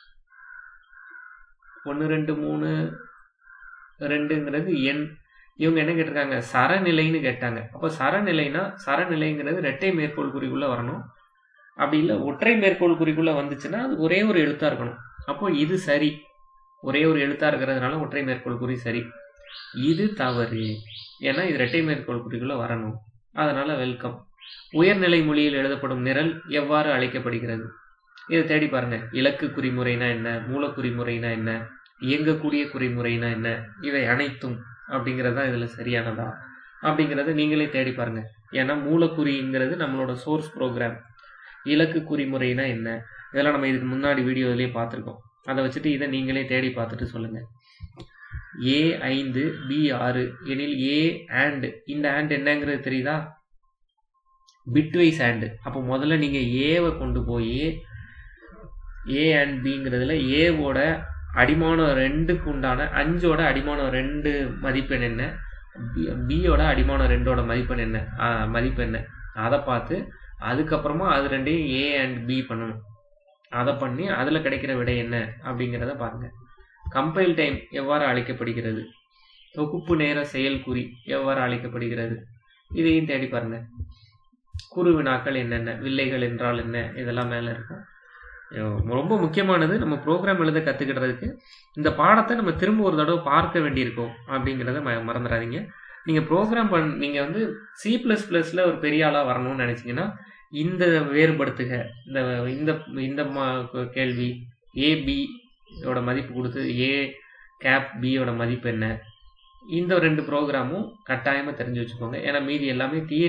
ஒன்று ரெண்டு மூணு ரெண்டுங்கிறது எண் இவங்க என்ன கேட்டிருக்காங்க சரநிலைன்னு கேட்டாங்க அப்போ சரநிலைனா சரநிலைங்கிறது ரெட்டை மேற்கோள் குறிக்குள்ளே வரணும் அப்படி இல்லை ஒற்றை மேற்கோள் குறிக்குள்ளே வந்துச்சுன்னா அது ஒரே ஒரு எழுத்தாக இருக்கணும் அப்போ இது சரி ஒரே ஒரு எழுத்தாக இருக்கிறதுனால ஒற்றை மேற்கோள் குறி சரி இது தவறு ஏன்னா இது ரெட்டை மேற்கோள் குறிக்குள்ளே வரணும் அதனால் வெல்கம் உயர்நிலை மொழியில் எழுதப்படும் நிரல் எவ்வாறு அழைக்கப்படுகிறது இதை தேடி பாருங்க இலக்கு குறிமுறைனா என்ன மூலக்குறிமுறைனா என்ன இயங்கக்கூடிய குறிமுறைனா என்ன இவை அனைத்தும் அப்படிங்கிறது தான் இதில் சரியானதா அப்படிங்கிறத நீங்களே தேடி பாருங்க ஏன்னா மூலக்குறிங்கிறது நம்மளோட சோர்ஸ் ப்ரோக்ராம் இலக்கு குறிமுறைனா என்ன இதெல்லாம் நம்ம இதுக்கு முன்னாடி வீடியோவிலேயே பார்த்துருக்கோம் அதை வச்சுட்டு இதை நீங்களே தேடி பார்த்துட்டு சொல்லுங்க ஏ ஐந்து பி ஆறு எனில் ஏ ஆண்ட் இந்த ஆண்ட் என்னங்கிறது தெரியுதா பிட்வைஸ் ஆண்டு அப்போ முதல்ல நீங்கள் ஏவை கொண்டு போய் ஏ அண்ட் பிங்கிறதுல ஏவோட அடிமானம் ரெண்டுக்கு உண்டான அஞ்சோட அடிமானம் ரெண்டு மதிப்பெண் என்ன பியோட அடிமானம் ரெண்டோட மதிப்பெண் என்ன மதிப்பெண் என்ன அதை பார்த்து அதுக்கப்புறமா அது ரெண்டையும் ஏ அண்ட் பி பண்ணணும் அதை பண்ணி அதில் கிடைக்கிற விடை என்ன அப்படிங்கிறத பாருங்கள் கம்பைல் டைம் எவ்வாறு அழைக்கப்படுகிறது தொகுப்பு நேர செயல்குறி எவ்வாறு அழைக்கப்படுகிறது இதையும் தேடி பாருங்க குறு வினாக்கள் என்னென்ன வில்லைகள் என்றால் என்ன இதெல்லாம் மேலே இருக்கும் ரொம்ப முக்கியமானது நம்ம ப்ரோக்ராம் எழுத கற்றுக்கிடுறதுக்கு இந்த பாடத்தை நம்ம திரும்ப ஒரு தடவை பார்க்க வேண்டியிருக்கோம் அப்படிங்கிறத ம மறந்துடாதீங்க நீங்கள் ப்ரோக்ராம் பண் நீங்கள் வந்து சி ப்ளஸ் ப்ளஸில் ஒரு பெரிய ஆளாக வரணும்னு நினச்சிங்கன்னா இந்த வேறுபடுத்துக இந்த இந்த இந்த கேள்வி ஏபியோட மதிப்பு கொடுத்து ஏ கேப் பியோட மதிப்பு என்ன இந்த ரெண்டு ப்ரோக்ராமும் கட்டாயமாக தெரிஞ்சு வச்சுக்கோங்க ஏன்னா மீதி எல்லாமே தியரி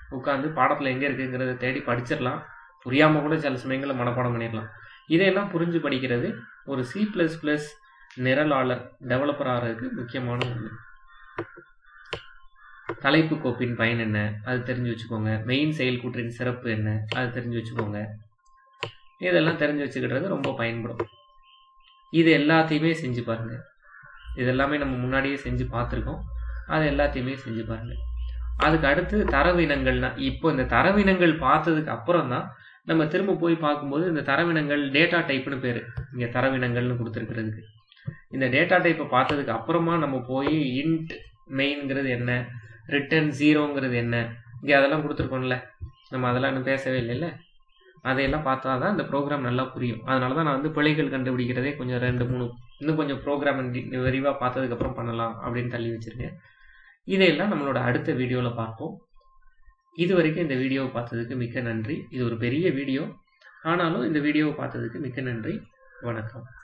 உட்காந்து பாடத்தில் எங்கே இருக்குங்கிறத தேடி படிச்சிடலாம் புரியாமல் கூட சில சமயங்களில் மனப்பாடம் பண்ணிடலாம் இதையெல்லாம் புரிஞ்சு படிக்கிறது ஒரு சி ப்ளஸ் ப்ளஸ் நிரலாளர் டெவலப்பர் ஆகிறதுக்கு முக்கியமான ஒன்று தலைப்பு கோப்பின் பயன் என்ன அது தெரிஞ்சு வச்சுக்கோங்க மெயின் செயல்கூற்றின் சிறப்பு என்ன அது தெரிஞ்சு வச்சுக்கோங்க இதெல்லாம் தெரிஞ்சு வச்சுக்கிட்டது ரொம்ப பயன்படும் இது எல்லாத்தையுமே செஞ்சு பாருங்க இது எல்லாமே நம்ம முன்னாடியே செஞ்சு பார்த்துருக்கோம் அது எல்லாத்தையுமே செஞ்சு பாருங்க அதுக்கு அடுத்து தரவினங்கள்னா இப்போ இந்த தரவினங்கள் பார்த்ததுக்கு அப்புறம் தான் நம்ம திரும்ப போய் பார்க்கும்போது இந்த தரவினங்கள் டேட்டா டைப்னு பேர் இங்கே தரவினங்கள்னு கொடுத்துருக்கிறதுக்கு இந்த டேட்டா டைப்பை பார்த்ததுக்கு அப்புறமா நம்ம போய் இன்ட் மெயின்ங்கிறது என்ன ரிட்டர்ன் ஜீரோங்கிறது என்ன இங்கே அதெல்லாம் கொடுத்துருக்கோம்ல நம்ம அதெல்லாம் இன்னும் பேசவே இல்லைல்ல அதையெல்லாம் பார்த்தா தான் இந்த ப்ரோக்ராம் நல்லா புரியும் அதனால தான் நான் வந்து பிழைகள் கண்டுபிடிக்கிறதே கொஞ்சம் ரெண்டு மூணு இன்னும் கொஞ்சம் ப்ரோக்ராம் விரிவாக பார்த்ததுக்கப்புறம் பண்ணலாம் அப்படின்னு தள்ளி வச்சுருக்கேன் இதையெல்லாம் நம்மளோட அடுத்த வீடியோவில் பார்ப்போம் இது வரைக்கும் இந்த வீடியோவை பார்த்ததுக்கு மிக்க நன்றி இது ஒரு பெரிய வீடியோ ஆனாலும் இந்த வீடியோவை பார்த்ததுக்கு மிக்க நன்றி வணக்கம்